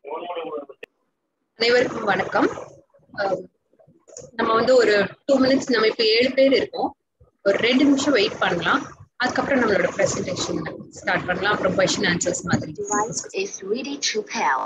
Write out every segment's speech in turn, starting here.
அனைவருக்கும் வணக்கம் அஹ் நம்ம வந்து ஒரு டூ மினிட்ஸ் நம்ம இப்ப ஏழு பேர் இருக்கோம் ஒரு ரெண்டு நிமிஷம் வெயிட் பண்ணலாம் அதுக்கப்புறம் நம்மளோட பிரசன்டேஷன் ஸ்டார்ட் பண்ணலாம் அப்புறம் கொஸ்டின் ஆன்சர்ஸ் மாதிரி device is ready to pair.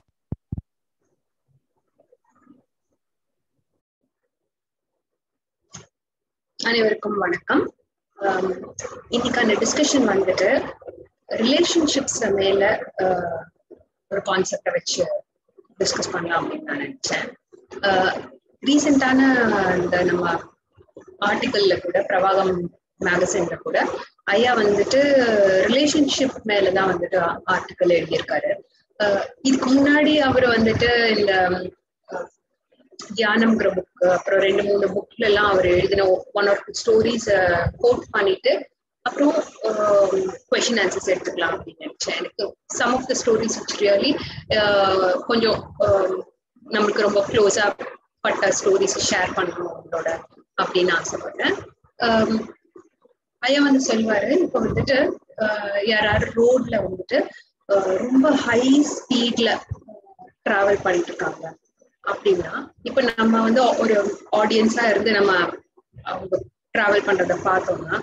அனைவருக்கும் வணக்கம் அஹ் இன்னைக்கான டிஸ்கஷன் வந்துட்டு ரிலேஷன்ஷிப்ஸ் மேல அஹ், ஒரு கான்செப்டை வச்சு டிஸ்கஸ் பண்ணலாம் அப்படின்னு நான் நினைச்சேன் ரீசெண்டான இந்த நம்ம ஆர்டிக்கல்ல கூட பிரவாகம் மேகசின்ல கூட ஐயா வந்துட்டு ரிலேஷன்ஷிப் மேலதான் வந்துட்டு ஆர்டிக்கல் எழுதியிருக்காரு அஹ், இதுக்கு முன்னாடி அவர் வந்துட்டு இந்த அஹ், தியானம்ங்கிற புக் அப்புறம் ரெண்டு மூணு புக்ல எல்லாம் அவர் எழுதின one or two stories quote பண்ணிட்டு அப்புறம் கொஷின் ஆன்சர்ஸ் எடுத்துக்கலாம் அப்படின்னு நினைச்சேன் எனக்கு some of the stories really கொஞ்சம் ஆஹ் நம்மளுக்கு ரொம்ப க்ளோஸா பட்ட ஸ்டோரிஸ் ஷேர் பண்ணணும் அவங்களோட அப்படின்னு ஆசைப்பட்டேன் ஆம், ஐயா வந்து சொல்வாரு இப்போ வந்துட்டு ஆஹ் யாராவது ரோட்ல வந்துட்டு ஆஹ் ரொம்ப ஹை ஸ்பீட்ல டிராவல் பண்ணிட்டு இருக்காங்க அப்படின்னா இப்ப நம்ம வந்து ஒரு ஆடியன்ஸா இருந்து நம்ம அவங்க டிராவல் பண்றத பார்த்தோம்னா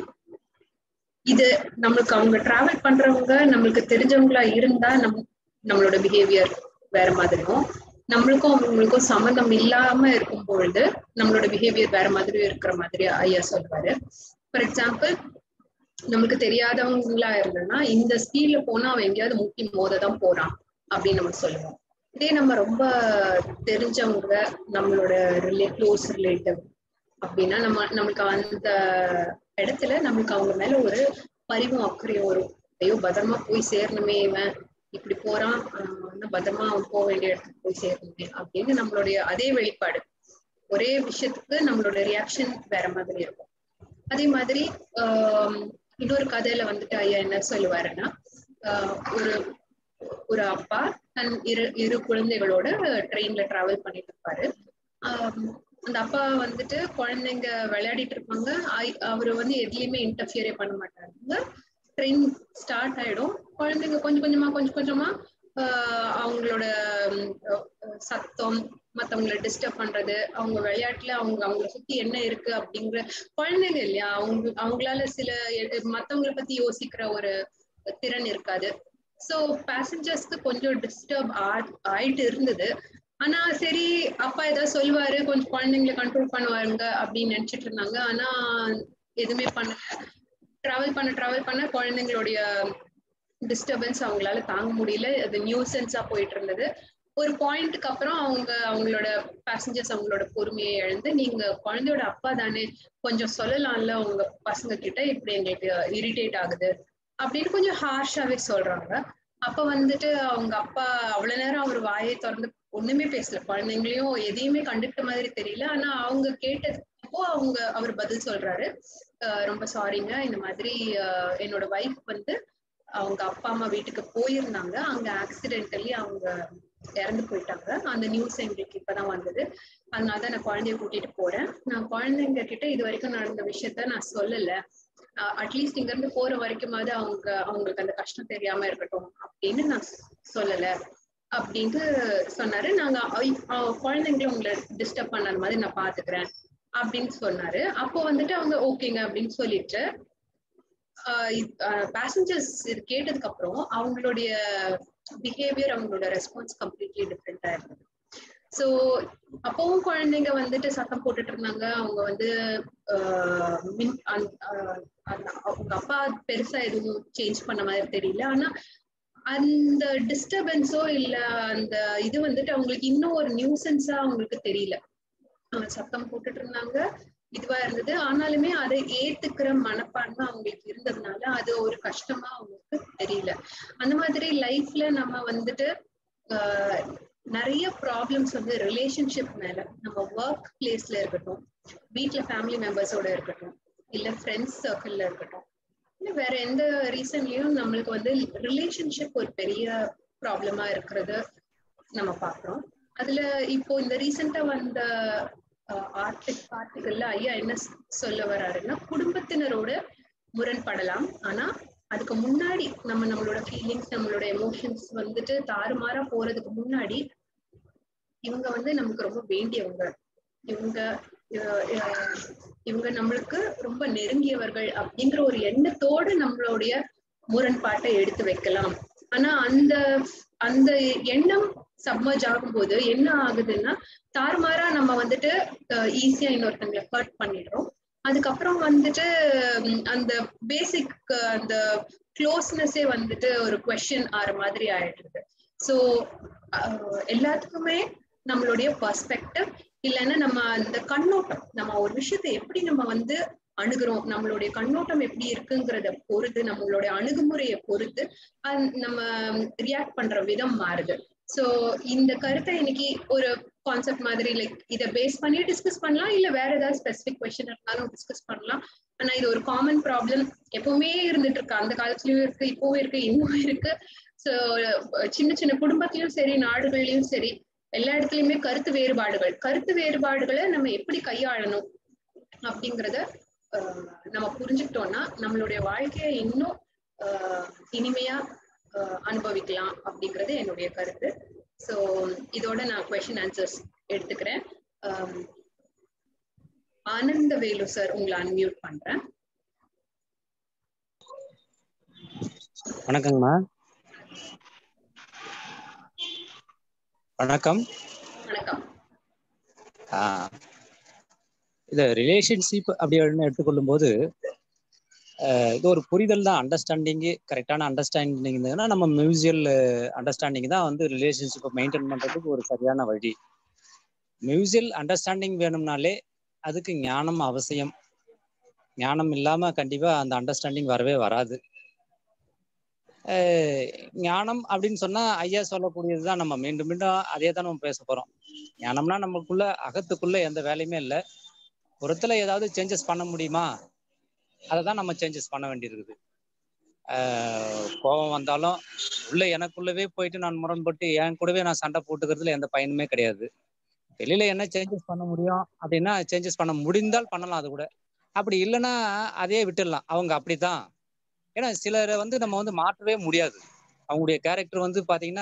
இது நம்மளுக்கு அவங்க டிராவல் பண்றவங்க நம்மளுக்கு தெரிஞ்சவங்களா இருந்தா நம் நம்மளோட பிஹேவியர் வேற மாதிரியும் நம்மளுக்கும் அவங்களுக்கும் சம்மந்தம் இல்லாம இருக்கும் பொழுது நம்மளோட பிஹேவியர் வேற மாதிரி இருக்கிற மாதிரி ஐயா சொல்வாரு ஃபார் எக்ஸாம்பிள் நம்மளுக்கு தெரியாதவங்களா இருந்ததுன்னா இந்த ஸ்பீட்ல போனா அவன் எங்கேயாவது முட்டி மோத தான் போறான் அப்படின்னு நம்ம சொல்லுவோம் இதே நம்ம ரொம்ப தெரிஞ்சவங்க நம்மளோட ரிலே க்ளோஸ் ரிலேட்டிவ் அப்படின்னா நம்ம நம்மளுக்கு அந்த இடத்துல நம்மளுக்கு அவங்க மேல ஒரு பரிவும் அக்கறையும் வரும் ஐயோ பத்திரமா போய் சேரணுமே இவன் இப்படி போறான் ஆஹ் இன்னும் பத்திரமா அவன் போக வேண்டிய இடத்துக்கு போய் சேரணுமே அப்படின்னு நம்மளுடைய அதே வெளிப்பாடு ஒரே விஷயத்துக்கு நம்மளோட ரியாக்ஷன் வேற மாதிரி இருக்கும் அதே மாதிரி ஆஹ் இன்னொரு கதையில வந்துட்டு ஐயா என்ன சொல்லுவாருன்னா ஆஹ் ஒரு ஒரு அப்பா தன் இரு இரு குழந்தைகளோட ட்ரெயின்ல டிராவல் பண்ணிட்டு இருப்பாரு ஆஹ் அந்த அப்பா வந்துட்டு குழந்தைங்க விளையாடிட்டு இருப்பாங்க ஐ- அவரு வந்து எதுலயுமே இன்டர்ஃபியரே பண்ண மாட்டாங்க ட்ரெயின் ஸ்டார்ட் ஆயிடும் குழந்தைங்க கொஞ்சம் கொஞ்சமா கொஞ்சம் கொஞ்சமா ஆஹ் அவங்களோட உம், அஹ் சத்தம் மத்தவங்களை டிஸ்டர்ப் பண்றது அவங்க விளையாட்டுல அவங்க அவங்கள சுத்தி என்ன இருக்கு அப்படிங்கிற குழந்தைங்க இல்லையா அவங்க அவங்களால சில எ- மத்தவங்கள பத்தி யோசிக்கிற ஒரு திறன் இருக்காது சோ பேசஞ்சர்ஸ்க்கு கொஞ்சம் டிஸ்டர்ப் ஆயிட்டு இருந்தது ஆனா சரி அப்பா ஏதாவது சொல்லுவாரு கொஞ்சம் குழந்தைங்களை கண்ட்ரோல் பண்ணுவாருங்க அப்படின்னு நினைச்சிட்டு இருந்தாங்க ஆனா எதுவுமே பண்ண டிராவல் பண்ண டிராவல் பண்ண குழந்தைங்களுடைய டிஸ்டர்பன்ஸ் அவங்களால தாங்க முடியல அது நியூசன்ஸா போயிட்டு இருந்தது ஒரு பாயிண்ட்டுக்கு அப்புறம் அவங்க அவங்களோட பேசஞ்சர்ஸ் அவங்களோட பொறுமையை இழந்து நீங்க குழந்தையோட அப்பா தானே கொஞ்சம் சொல்லலாம்ல உங்க பசங்க கிட்ட இப்படி எங்களுக்கு இரிட்டேட் ஆகுது அப்படின்னு கொஞ்சம் ஹார்ஷாவே சொல்றாங்க அப்ப வந்துட்டு அவங்க அப்பா அவ்வளவு நேரம் அவர் வாயை திறந்து ஒண்ணுமே பேசல குழந்தைங்களையும் எதையுமே கண்டுக்கிட்ட மாதிரி தெரியல ஆனா அவங்க கேட்டதுப்போ அவங்க அவர் பதில் சொல்றாரு "அஹ் ரொம்ப சாரிங்க இந்த மாதிரி அஹ் என்னோட ஒய்ஃப் வந்து அவங்க அப்பா அம்மா வீட்டுக்கு போயிருந்தாங்க அங்க ஆக்சிடென்டலி அவங்க இறந்து போயிட்டாங்க அந்த நியூஸ் எங்களுக்கு இப்பதான் வந்தது அதனால தான் நான் குழந்தைய கூட்டிட்டு போறேன் நான் குழந்தைங்க கிட்ட இது வரைக்கும் நடந்த விஷயத்த நான் சொல்லல அட்லீஸ்ட் இங்க இருந்து போற வரைக்குமாவது அவங்க அவங்களுக்கு அந்த கஷ்டம் தெரியாம இருக்கட்டும் அப்படின்னு நான் சொல்லல அப்படின்ட்டு சொன்னாரு நாங்க ஐ- அஹ் குழந்தைங்களும் உங்களை டிஸ்டர்ப் பண்ணாத மாதிரி நான் பாத்துக்கிறேன் அப்படின்னு சொன்னாரு அப்போ வந்துட்டு அவங்க ஓகேங்க அப்படின்னு சொல்லிட்டு பேசஞ்சர்ஸ் இது கேட்டதுக்கு அப்புறம் அவங்களுடைய பிஹேவியர் அவங்களோட ரெஸ்பான்ஸ் கம்ப்ளீட்லி டிஃப்ரெண்டா இருந்தது ஸோ அப்பவும் குழந்தைங்க வந்துட்டு சத்தம் போட்டுட்டு இருந்தாங்க அவங்க வந்து ஆஹ் மின் அந்த- ஆஹ் அந்த- அவங்க அப்பா பெருசா எதுவும் சேஞ்ச் பண்ண மாதிரி தெரியல ஆனா அந்த டிஸ்டர்பன்ஸோ இல்ல அந்த இது வந்துட்டு அவங்களுக்கு இன்னும் ஒரு நியூசன்ஸா அவங்களுக்கு தெரியல அவங்க சத்தம் போட்டுட்டு இருந்தாங்க இதுவா இருந்தது ஆனாலுமே அதை ஏத்துக்கிற மனப்பான்மை அவங்களுக்கு இருந்ததுனால அது ஒரு கஷ்டமா அவங்களுக்கு தெரியல அந்த மாதிரி லைஃப்ல நம்ம வந்துட்டு ஆஹ் நிறைய ப்ராப்ளம்ஸ் வந்து ரிலேஷன்ஷிப் மேல நம்ம ஒர்க் பிளேஸ்ல இருக்கட்டும் வீட்ல ஃபேமிலி மெம்பர்ஸோட இருக்கட்டும் இல்ல ஃப்ரெண்ட்ஸ் சர்க்கிள்ல இருக்கட்டும் இல்ல வேற எந்த ரீசன்லயும் நம்மளுக்கு வந்து ரிலேஷன்ஷிப் ஒரு பெரிய ப்ராப்ளமா இருக்கிறது நம்ம பாக்குறோம் அதுல இப்போ இந்த ரீசெண்டா வந்த ஆர்டிக் ஆர்டிகல்ல ஐயா என்ன ஸ்- சொல்ல வர்றாருன்னா குடும்பத்தினரோட முரண்படலாம் ஆனா அதுக்கு முன்னாடி நம்ம நம்மளோட ஃபீலிங்ஸ் நம்மளோட எமோஷன்ஸ் வந்துட்டு தாறுமாறா போறதுக்கு முன்னாடி இவங்க வந்து நமக்கு ரொம்ப வேண்டியவங்க இவங்க அஹ், அஹ், இவங்க நம்மளுக்கு ரொம்ப நெருங்கியவர்கள் அப்படிங்கிற ஒரு எண்ணத்தோடு நம்மளுடைய முரண்பாட்டை எடுத்து வைக்கலாம் ஆனா அந்த அந்த எண்ணம் சப்மர்ஜ் ஆகும்போது என்ன ஆகுதுன்னா தாறுமாறா நம்ம வந்துட்டு ஈஸியா இன்னொருத்தங்களை ஹர்ட் பண்ணிடுறோம் அதுக்கப்புறம் வந்துட்டு உம், அந்த பேசிக் அந்த க்ளோஸ்னஸே வந்துட்டு ஒரு கொஸ்டின் ஆற மாதிரி ஆயிடுது ஸோ எல்லாத்துக்குமே நம்மளுடைய பர்ஸ்பெக்டிவ் இல்லைன்னா நம்ம அந்த கண்ணோட்டம் நம்ம ஒரு விஷயத்தை எப்படி நம்ம வந்து அணுகுறோம் நம்மளுடைய கண்ணோட்டம் எப்படி இருக்குங்கிறத பொறுத்து நம்மளுடைய அணுகுமுறையை பொறுத்து அந்- நம்ம ரியாக்ட் பண்ற விதம் மாறுது சோ இந்த கருத்தை இன்னைக்கு ஒரு கான்செப்ட் மாதிரி லைக் இதை பேஸ் பண்ணி டிஸ்கஸ் பண்ணலாம் இல்ல வேற ஏதாவது ஸ்பெசிபிக் கொஸ்டின் இருந்தாலும் டிஸ்கஸ் பண்ணலாம் ஆனா இது ஒரு காமன் ப்ராப்ளம் எப்பவுமே இருந்துட்டு இருக்கு அந்த காலத்துலயும் இருக்கு இப்பவும் இருக்கு இன்னும் இருக்கு சோ சின்ன சின்ன குடும்பத்திலயும் சரி நாடுகள்லயும் சரி எல்லா இடத்துலயுமே கருத்து வேறுபாடுகள் கருத்து வேறுபாடுகளை நம்ம எப்படி கையாளணும் அப்படிங்கறத ஆஹ், நம்ம புரிஞ்சுக்கிட்டோம்னா நம்மளுடைய வாழ்க்கையை இன்னும் ஆஹ், இனிமையா ஆஹ், அனுபவிக்கலாம் அப்படிங்கிறது என்னுடைய கருத்து ஸோ இதோட நான் கொஷின் ஆன்சர்ஸ் எடுத்துக்கிறேன் ஆம், ஆனந்த வேலு சார் உங்களை அன்மியூட் பண்றேன் வணக்கங்கம்மா வணக்கம் வணக்கம் ஆ, இது ரிலேஷன்ஷிப் அப்படின்னு எடுத்துக்கொள்ளும் போது அஹ், இது ஒரு புரிதல் தான் அண்டர்ஸ்டாண்டிங்கு கரெக்டான அண்டர்ஸ்டாண்டிங் இருந்ததுன்னா நம்ம மியூசியல் அண்டர்ஸ்டாண்டிங் தான் வந்து ரிலேஷன்ஷிப்பை மெயின்டைன் பண்ணுறதுக்கு ஒரு சரியான வழி மியூசியல் அண்டர்ஸ்டாண்டிங் வேணும்னாலே அதுக்கு ஞானம் அவசியம் ஞானம் இல்லாமல் கண்டிப்பாக அந்த அண்டர்ஸ்டாண்டிங் வரவே வராது அஹ், ஞானம் அப்படின்னு சொன்னா ஐயா சொல்லக்கூடியது தான் நம்ம மீண்டும் மீண்டும் அதே தான் நம்ம பேச போறோம் ஞானம்னா நமக்குள்ள அகத்துக்குள்ள எந்த வேலையுமே இல்லை புறத்துல ஏதாவது சேஞ்சஸ் பண்ண முடியுமா அதை தான் நம்ம சேஞ்சஸ் பண்ண வேண்டியிருக்குது ஆஹ் கோபம் வந்தாலும் உள்ள எனக்குள்ளவே போயிட்டு நான் முரண்பட்டு என் கூடவே நான் சண்டை போட்டுக்கிறதுல எந்த பயனுமே கிடையாது வெளியில என்ன சேஞ்சஸ் பண்ண முடியும் அப்படின்னா சேஞ்சஸ் பண்ண முடிந்தால் பண்ணலாம் அது கூட அப்படி இல்லைன்னா அதே விட்டுடலாம் அவங்க அப்படித்தான் ஏன்னா சிலரை வந்து நம்ம வந்து மாற்றவே முடியாது அவங்களுடைய கேரக்டர் வந்து பாத்தீங்கன்னா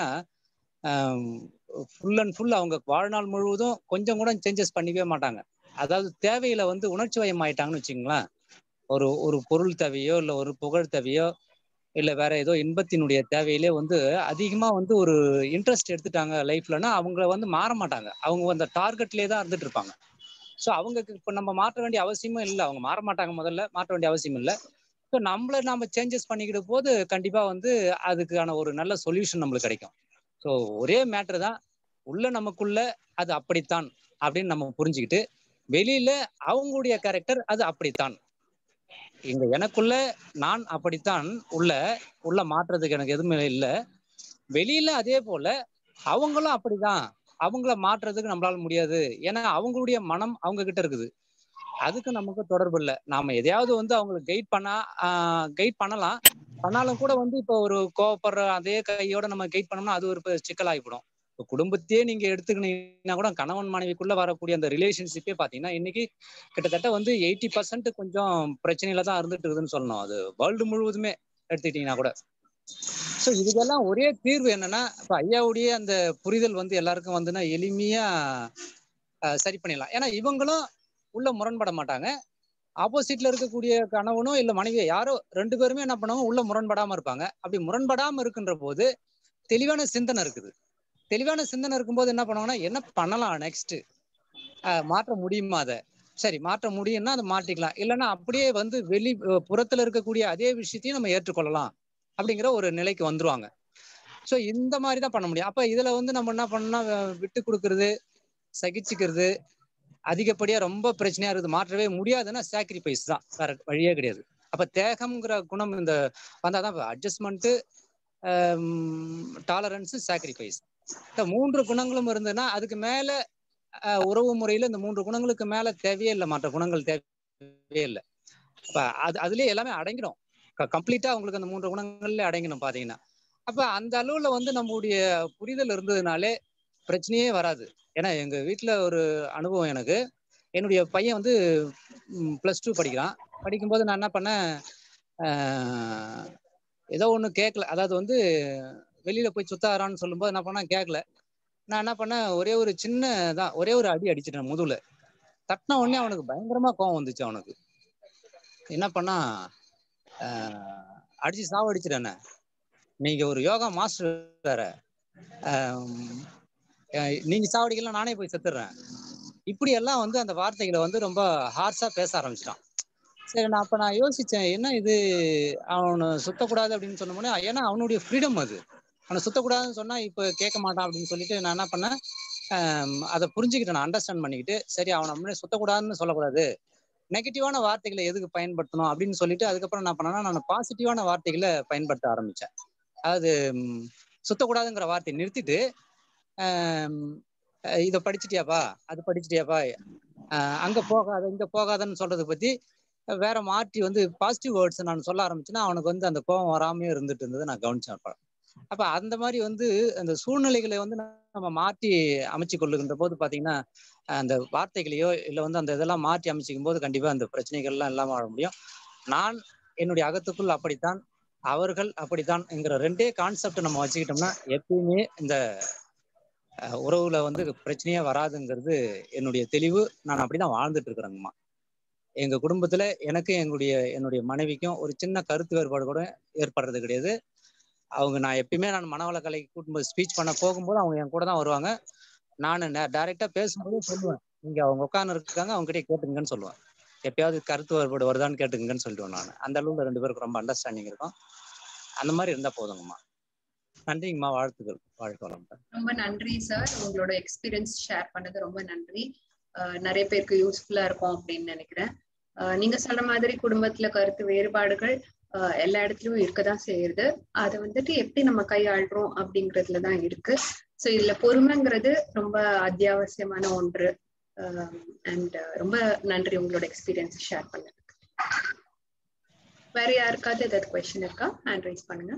ஃபுல் அண்ட் ஃபுல் அவங்க வாழ்நாள் முழுவதும் கொஞ்சம் கூட சேஞ்சஸ் பண்ணிக்கவே மாட்டாங்க அதாவது தேவையில வந்து உணர்ச்சி வயம் ஆயிட்டாங்கன்னு வச்சுங்களேன் ஒரு ஒரு பொருள் தேவையோ இல்லை ஒரு புகழ் தேவையோ இல்லை வேற ஏதோ இன்பத்தினுடைய தேவையிலே வந்து அதிகமா வந்து ஒரு இன்ட்ரெஸ்ட் எடுத்துட்டாங்க லைஃப்லன்னா அவங்கள வந்து மாற மாட்டாங்க அவங்க அந்த டார்கெட்லேயே தான் இருந்துட்டு இருப்பாங்க ஸோ அவங்களுக்கு இப்போ நம்ம மாற்ற வேண்டிய அவசியமும் இல்லை அவங்க மாற மாட்டாங்க முதல்ல மாற்ற வேண்டிய அவசியம் இல்லை ஸோ நம்மள நம்ம சேஞ்சஸ் பண்ணிக்கிட்ட போது கண்டிப்பா வந்து அதுக்கான ஒரு நல்ல சொல்யூஷன் நம்மளுக்கு கிடைக்கும் ஸோ ஒரே மேட்ரு தான் உள்ள நமக்குள்ள அது அப்படித்தான் அப்படின்னு நம்ம புரிஞ்சுக்கிட்டு வெளியில அவங்களுடைய கேரக்டர் அது அப்படித்தான் இங்க எனக்குள்ள நான் அப்படித்தான் உள்ள உள்ள மாற்றுறதுக்கு எனக்கு எதுவுமே இல்லை வெளியில அதே போல அவங்களும் அப்படிதான் அவங்கள மாற்றுறதுக்கு நம்மளால முடியாது ஏன்னா அவங்களுடைய மனம் அவங்க கிட்ட இருக்குது அதுக்கு நமக்கு தொடர்பு இல்லை நாம எதையாவது வந்து அவங்களுக்கு கைட் பண்ணா கைட் பண்ணலாம் பண்ணாலும் கூட வந்து இப்போ ஒரு கோவப்படுற அதே கையோட நம்ம கைட் பண்ணோம்னா அது ஒரு பெ- சிக்கலாகிவிடும் இப்போ குடும்பத்தையே நீங்க எடுத்துக்கினீங்கன்னா கூட கணவன் மனைவிக்குள்ள வரக்கூடிய அந்த ரிலேஷன்ஷிப்பே பாத்தீங்கன்னா இன்னைக்கு கிட்டத்தட்ட வந்து எயிட்டி பர்சன்ட் கொஞ்சம் பிரச்சனையில தான் இருந்துட்டு இருக்குதுன்னு சொல்லணும் அது வேர்ல்டு முழுவதுமே எடுத்துக்கிட்டீங்கன்னா கூட ஸோ இதுக்கெல்லாம் ஒரே தீர்வு என்னன்னா இப்போ ஐயாவுடைய அந்த புரிதல் வந்து எல்லாருக்கும் வந்துன்னா எளிமையா அஹ், சரி பண்ணிடலாம் ஏன்னா இவங்களும் உள்ள முரண்பட மாட்டாங்க ஆப்போசிட்ல இருக்கக்கூடிய கணவனோ இல்ல மனைவியோ யாரோ ரெண்டு பேருமே என்ன பண்ணுவாங்க உள்ள முரண்படாம இருப்பாங்க அப்படி முரண்படாம இருக்கின்ற போது தெளிவான சிந்தனை இருக்குது தெளிவான சிந்தனை இருக்கும்போது என்ன பண்ணுவாங்கன்னா என்ன பண்ணலாம் நெக்ஸ்ட் மாற்ற முடியுமா அதை சரி மாற்ற முடியும்னா அதை மாற்றிக்கலாம் இல்லைன்னா அப்படியே வந்து வெளி அஹ் புறத்துல இருக்கக்கூடிய அதே விஷயத்தையும் நம்ம ஏற்றுக்கொள்ளலாம் அப்படிங்கிற ஒரு நிலைக்கு வந்துருவாங்க ஸோ இந்த மாதிரி தான் பண்ண முடியும் அப்ப இதுல வந்து நம்ம என்ன பண்ணா விட்டு கொடுக்கறது சகிச்சுக்கிறது அதிகப்படியா ரொம்ப பிரச்சனையா இருக்குது மாற்றவே முடியாதுன்னா சாக்ரிஃபைஸ் தான் வேற வழியே கிடையாது அப்ப தேகம்ங்கிற குணம் இந்த வந்தாதான் அட்ஜஸ்ட்மெண்ட் டாலரன்ஸ் சாக்ரிஃபைஸ் இந்த மூன்று குணங்களும் இருந்ததுன்னா அதுக்கு மேல அஹ், உறவு முறையில இந்த மூன்று குணங்களுக்கு மேல தேவையே இல்லை மற்ற குணங்கள் தேவையே இல்லை அப்ப அது அதுலயே எல்லாமே அடங்கிடும் கம்ப்ளீட்டா உங்களுக்கு அந்த மூன்று குணங்கள்ல அடங்கிடும் பாத்தீங்கன்னா அப்ப அந்த அளவுல வந்து நம்மளுடைய புரிதல் இருந்ததுனாலே பிரச்சனையே வராது ஏன்னா எங்க வீட்டுல ஒரு அனுபவம் எனக்கு என்னுடைய பையன் வந்து ப்ளஸ் டூ படிக்கிறான் படிக்கும்போது நான் என்ன பண்ணேன் ஆஹ், ஏதோ ஒண்ணு கேட்கல அதாவது வந்து வெளியில போய் சுத்தாரான்னு சொல்லும்போது என்ன பண்ணா கேட்கல நான் என்ன பண்ணேன் ஒரே ஒரு சின்ன தான் ஒரே ஒரு அடி அடிச்சிட்டேன் முதுகுல தட்டின உடனே அவனுக்கு பயங்கரமா கோவம் வந்துச்சு அவனுக்கு என்ன பண்ணா ஆஹ், அடிச்சு சாவடிச்சிட்டேனே நீங்க ஒரு யோகா மாஸ்டர் வேற ஆம், அஹ், நீங்க சாவடிக்கலாம் நானே போய் செத்துடுறேன் இப்படி எல்லாம் வந்து அந்த வார்த்தைகளை வந்து ரொம்ப ஹார்ஷா பேச ஆரம்பிச்சிட்டான் சரி நான் அப்ப நான் யோசிச்சேன் என்ன இது அவனை சுத்தக்கூடாது அப்படின்னு சொன்னோடனே ஏன்னா அவனுடைய ஃப்ரீடம் அது அவனை சுத்தக்கூடாதுன்னு சொன்னா இப்ப கேட்க மாட்டான் அப்படின்னு சொல்லிட்டு நான் என்ன பண்ணேன் ஆம், அதை புரிஞ்சுக்கிட்டேன் நான் அண்டர்ஸ்டாண்ட் பண்ணிக்கிட்டு சரி அவனை முன்னாடி சுத்தக்கூடாதுன்னு சொல்லக்கூடாது நெகட்டிவான வார்த்தைகளை எதுக்கு பயன்படுத்தணும் அப்படின்னு சொல்லிட்டு அதுக்கப்புறம் என்ன பண்ணேன்னா நான் பாசிட்டிவான வார்த்தைகளை பயன்படுத்த ஆரம்பிச்சேன் அதாவது ம், சுத்தக்கூடாதுங்கிற வார்த்தையை நிறுத்திட்டு ஆம், அஹ் இதை படிச்சிட்டியாப்பா அது படிச்சிட்டியாப்பா அஹ் அங்க போகாத இங்க போகாதன்னு சொல்றதை பத்தி வேற மாற்றி வந்து பாசிட்டிவ் வேர்ட்ஸ் நான் சொல்ல ஆரம்பிச்சேன்னா அவனுக்கு வந்து அந்த கோபம் வராமே இருந்துட்டு இருந்தது நான் கவனிச்சேன் அப்ப அப்ப அந்த மாதிரி வந்து அந்த சூழ்நிலைகளை வந்து நம்ம மாற்றி அமைச்சு கொள்ளுகின்ற போது பாத்தீங்கன்னா அந்த வார்த்தைகளையோ இல்ல வந்து அந்த இதெல்லாம் மாற்றி அமைச்சிக்கும் போது கண்டிப்பா அந்த பிரச்சனைகள்லாம் இல்லாம வாழ முடியும் நான் என்னுடைய அகத்துக்குள் அப்படித்தான் அவர்கள் அப்படித்தான் என்கிற ரெண்டே கான்செப்ட் நம்ம வச்சுக்கிட்டோம்னா எப்பயுமே இந்த அஹ், உறவுல வந்து பிரச்சனையே வராதுங்கிறது என்னுடைய தெளிவு நான் அப்படிதான் வாழ்ந்துட்டு இருக்கிறேங்கம்மா எங்க குடும்பத்துல எனக்கு எங்களுடைய என்னுடைய மனைவிக்கும் ஒரு சின்ன கருத்து வேறுபாடு கூட ஏற்படுறது கிடையாது அவங்க நான் எப்பயுமே நான் மனவள கலைக்கு கூட்டும்போது ஸ்பீச் பண்ண போகும்போது அவங்க என் கூட தான் வருவாங்க நான் டைரக்டா பேசும்போது சொல்லுவேன் நீங்க அவங்க உட்கார்ந்து இருக்காங்க அவங்க கிட்டே கேட்டுங்கன்னு சொல்லுவேன் எப்பயாவது கருத்து வேறுபாடு வருதான்னு கேட்டுங்கன்னு சொல்லிடுவேன் நான் அந்த அளவுல ரெண்டு பேருக்கு ரொம்ப அண்டர்ஸ்டாண்டிங் இருக்கும் அந்த மாதிரி இருந்தா போதுங்கம்மா நன்றிங்கம்மா வாழ்த்துக்கள் வாழ்க்கை வளமுடன் ரொம்ப நன்றி சார் உங்களோட எக்ஸ்பீரியன்ஸ் ஷேர் பண்ணது ரொம்ப நன்றி அஹ் நிறைய பேருக்கு யூஸ்ஃபுல்லா இருக்கும் அப்படின்னு நினைக்கிறேன் அஹ் நீங்க சொன்ன மாதிரி குடும்பத்துல கருத்து வேறுபாடுகள் அஹ் எல்லா இடத்துலயும் இருக்கதான் செய்யுது அதை வந்துட்டு எப்படி நம்ம கையாளுறோம் அப்படிங்கறதுல தான் இருக்கு சோ இதுல பொறுமைங்கிறது ரொம்ப அத்தியாவசியமான ஒன்று அண்ட் ரொம்ப நன்றி உங்களோட எக்ஸ்பீரியன்ஸ் ஷேர் பண்ணதுக்கு வேற யாருக்காவது ஏதாவது கொஸ்டின் இருக்கா ஹேண்ட் ரைஸ் பண்ணுங்க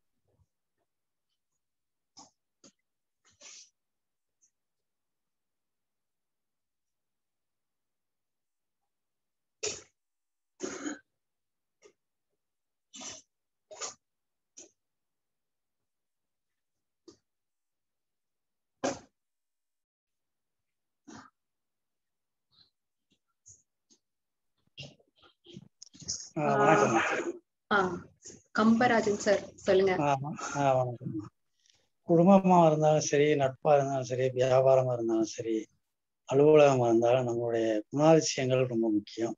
ஆ, வணக்கம் ஆ கம்பராஜன் சார் சொல்லுங்க ஆமா ஆ, வணக்கம் குடும்பமா இருந்தாலும் சரி நட்பா இருந்தாலும் சரி வியாபாரமா இருந்தாலும் சரி அலுவலகமா இருந்தாலும் நம்மளுடைய குணாதிசயங்கள் ரொம்ப முக்கியம்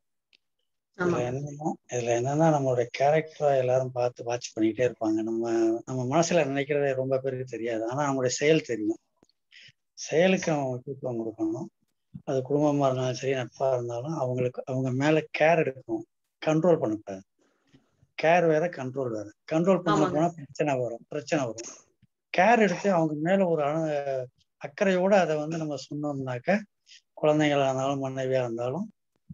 ஆமா இதுல என்னன்னா இதுல என்னன்னா நம்மளுடைய கேரக்டரா எல்லாரும் பார்த்து வாட்ச் பண்ணிக்கிட்டே இருப்பாங்க நம்ம நம்ம மனசுல நினைக்கிறதே ரொம்ப பேருக்கு தெரியாது ஆனா நம்மளுடைய செயல் தெரியும் செயலுக்கு நம்ம முக்கியத்துவம் கொடுக்கணும் அது குடும்பமா இருந்தாலும் சரி நட்பா இருந்தாலும் அவங்களுக்கு அவங்க மேல கேர் எடுக்கணும் கண்ட்ரோல் பண்ணக்கூடாது கேர் வேற கண்ட்ரோல் வேற கண்ட்ரோல் பண்ண ஆமாங்க. போனா பிரச்சனை வரும் பிரச்சனை வரும் கேர் எடுத்து அவங்க மேல ஒரு அணு அக்கறையோட அதை வந்து நம்ம சொன்னோம்னாக்க குழந்தைங்களா இருந்தாலும் மனைவியா இருந்தாலும்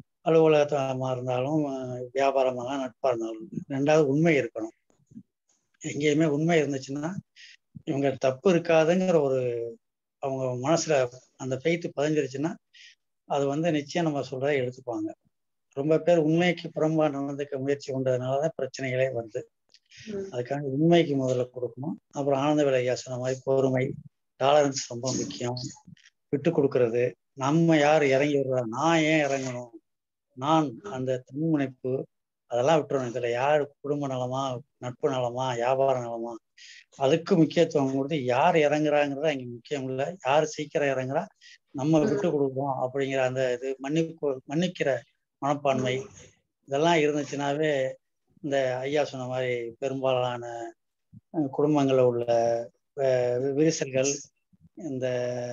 அலுவலகமா இருந்தாலும் அஹ் வியாபாரமாக நட்பா இருந்தாலும் ரெண்டாவது உண்மை இருக்கணும் எங்கேயுமே உண்மை இருந்துச்சுன்னா இவங்க தப்பு இருக்காதுங்கிற ஒரு அவங்க மனசுல அந்த பெய்த்து பதிஞ்சிருச்சுன்னா அது வந்து நிச்சயம் நம்ம சொல்றதை எடுத்துப்பாங்க ரொம்ப பேர் உண்மைக்கு புறம்பா நடந்துக்க முயற்சி கொண்டதுனாலதான் பிரச்சனைகளே வருது ம். அதுக்காக உண்மைக்கு முதல்ல கொடுக்கணும் அப்புறம் ஆனந்த விலையா சொன்ன மாதிரி பொறுமை டாலரன்ஸ் ரொம்ப முக்கியம் விட்டு கொடுக்கறது நம்ம யார் இறங்கி வருவா நான் ஏன் இறங்கணும் நான் அந்த தன்முனைப்பு அதெல்லாம் விட்டுறணும் இதுல யார் குடும்ப நலமா நட்பு நலமா வியாபார நலமா அதுக்கு முக்கியத்துவம் கொடுத்து யார் இறங்குறாங்கிறத இங்க முக்கியம் இல்லை யார் சீக்கிரம் இறங்குறா நம்ம விட்டு கொடுக்குறோம் அப்படிங்கிற அந்த இது மன்னிப்பு மன்னிக்கிற மனப்பான்மை இதெல்லாம் இருந்துச்சுனாவே இந்த ஐயா சொன்ன மாதிரி பெரும்பாலான அஹ், குடும்பங்கள்ல உள்ள அஹ், வி- விரிசல்கள் இந்த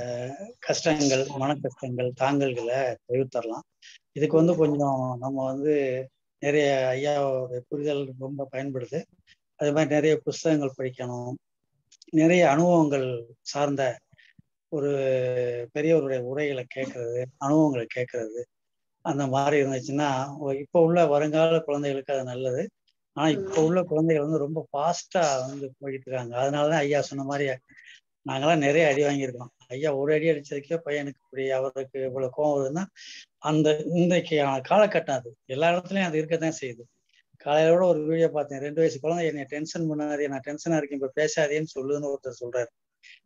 கஷ்டங்கள் மன கஷ்டங்கள் தாங்கல்களை தவிர்த்தரலாம் இதுக்கு வந்து கொஞ்சம் நம்ம வந்து நிறைய ஐயாவோட புரிதல் ரொம்ப பயன்படுது அது மாதிரி நிறைய புஸ்தகங்கள் படிக்கணும் நிறைய அனுபவங்கள் சார்ந்த ஒரு பெரியவருடைய உரைகளை கேட்கறது அனுபவங்களை கேட்கறது அந்த மாதிரி இருந்துச்சுன்னா ஒ- இப்போ உள்ள வருங்கால குழந்தைகளுக்கு அது நல்லது ஆனா இப்போ உள்ள குழந்தைகள் வந்து ரொம்ப ஃபாஸ்டா வந்து போயிட்டு இருக்காங்க அதனாலதான் ஐயா சொன்ன மாதிரி நாங்கெல்லாம் நிறைய அடி வாங்கியிருக்கோம் ஐயா ஒரு அடி அடிச்சதுக்கே பையனுக்கு இப்படி அவருக்கு இவ்வளவு கோவம் வருதுன்னா அந்த இன்றைக்கு காலகட்டம் அது எல்லா இடத்துலயும் அது இருக்கத்தான் செய்யுது காலையிலோட ஒரு வீடியோ பார்த்தேன் ரெண்டு வயசு குழந்தை என்னை டென்ஷன் பண்ணாதே நான் டென்ஷனா இருக்கேன் இப்ப பேசாதேன்னு சொல்லுன்னு ஒருத்தர் சொல்றாரு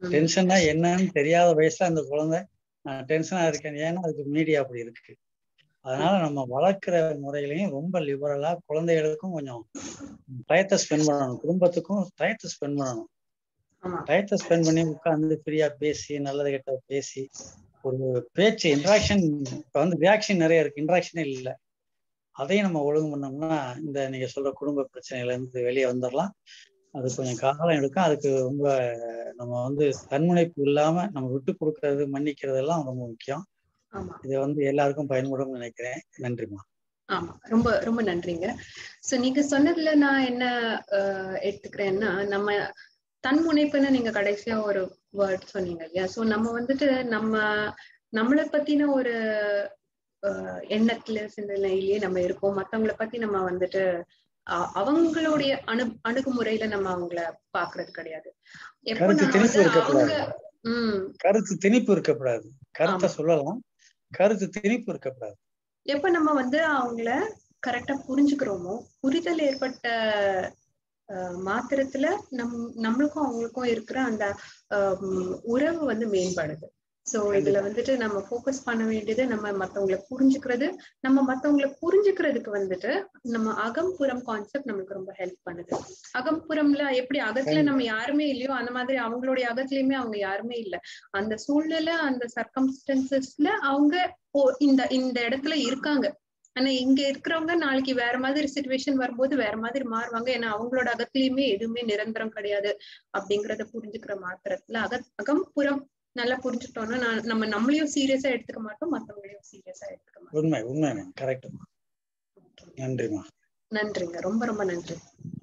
ம். டென்ஷன்னா என்னன்னு தெரியாத வயசுல அந்த குழந்தை நான் டென்ஷனா இருக்கேன் ஏன்னா அதுக்கு மீடியா அப்படி இருக்கு அதனால நம்ம வளர்க்குற முறையிலையும் ரொம்ப லிபரலா குழந்தைகளுக்கும் கொஞ்சம் டயத்தை ஸ்பெண்ட் பண்ணணும் குடும்பத்துக்கும் டயத்தை ஸ்பெண்ட் பண்ணணும் ஆமா டயத்தை ஸ்பெண்ட் பண்ணி உட்காந்து ஃப்ரீயா பேசி நல்லது கெட்ட பேசி ஒரு பேச்சு இன்ட்ராக்ஷன் இப்போ வந்து ரியாக்ஷன் நிறைய இருக்கு இன்ட்ராக்ஷனே இல்லை அதையும் நம்ம ஒழுங்கு பண்ணோம்னா இந்த நீங்க சொல்ற குடும்ப பிரச்சனையில இருந்து வெளியே வந்துடலாம் அது கொஞ்சம் காலம் எடுக்கும் அதுக்கு ரொம்ப நம்ம வந்து தன்முனைப்பு இல்லாம நம்ம விட்டு கொடுக்கறது மன்னிக்கிறது எல்லாம் ரொம்ப முக்கியம் ஆமா இது வந்து எல்லாருக்கும் பயன்படும் நினைக்கிறேன் நன்றிமா ஆமா ரொம்ப ரொம்ப நன்றிங்க சோ நீங்க சொன்னதுல நான் என்ன அஹ், எடுத்துக்கிறேன்னா நம்ம தன்முனைப்புன்னு நீங்க கடைசியா ஒரு வேர்ட் சொன்னீங்க இல்லையா சோ நம்ம வந்துட்டு நம்ம நம்மளை பத்தின ஒரு அஹ், எண்ணத்துல சிந்தனையிலேயே நம்ம இருக்கோம் மத்தவங்கள பத்தி நம்ம வந்துட்டு அ- அவங்களுடைய அணு அணுகுமுறையில நம்ம அவங்கள பாக்குறது கிடையாது எப்ப கருத்து நம்ம திணிப்பு வந்து இருக்கக்கூடாது. அவங்க உம் கருத்து திணிப்பு இருக்கக்கூடாது கருத்தை ஆமா. சொல்லலாம் கருத்து திணிப்பு இருக்கக்கூடாது எப்ப நம்ம வந்து அவங்கள கரெக்டா புரிஞ்சுக்கிறோமோ புரிதல் ஏற்பட்ட அஹ், மாத்திரத்துல நம் நம்மளுக்கும் அவங்களுக்கும் இருக்கிற அந்த அஹ், உம், உறவு வந்து மேம்படுது சோ இதுல வந்துட்டு நம்ம ஃபோக்கஸ் பண்ண வேண்டியது நம்ம மத்தவங்கள புரிஞ்சுக்கிறது நம்ம மத்தவங்கள புரிஞ்சுக்கிறதுக்கு வந்துட்டு நம்ம அகம்புறம் கான்செப்ட் நமக்கு ரொம்ப ஹெல்ப் பண்ணுது அகம்புறம்ல எப்படி அகத்துல நம்ம யாருமே இல்லையோ அந்த மாதிரி அவங்களுடைய அகத்துலயுமே அவங்க யாருமே இல்ல அந்த சூழ்நிலை அந்த சர்க்கம்ஸ்டன்சஸ்ல அவங்க ஓ- இந்த இந்த இடத்துல இருக்காங்க ஆனா இங்க இருக்கிறவங்க நாளைக்கு வேற மாதிரி சுச்சுவேஷன் வரும்போது வேற மாதிரி மாறுவாங்க ஏன்னா அவங்களோட அகத்திலயுமே எதுவுமே நிரந்தரம் கிடையாது அப்படிங்கறத புரிஞ்சுக்கிற மாத்திரத்துல அக அகம்புறம் நல்லா புரிஞ்சுட்டோம்னா நான் நம்ம நம்மளையும் சீரியஸா எடுத்துக்க மாட்டோம் மத்தவங்களையும் சீரியஸா எடுத்துக்க மாட்டோம் உண்மை உண்மை கரெக்ட் நன்றிமா நன்றிங்க ரொம்ப ரொம்ப நன்றி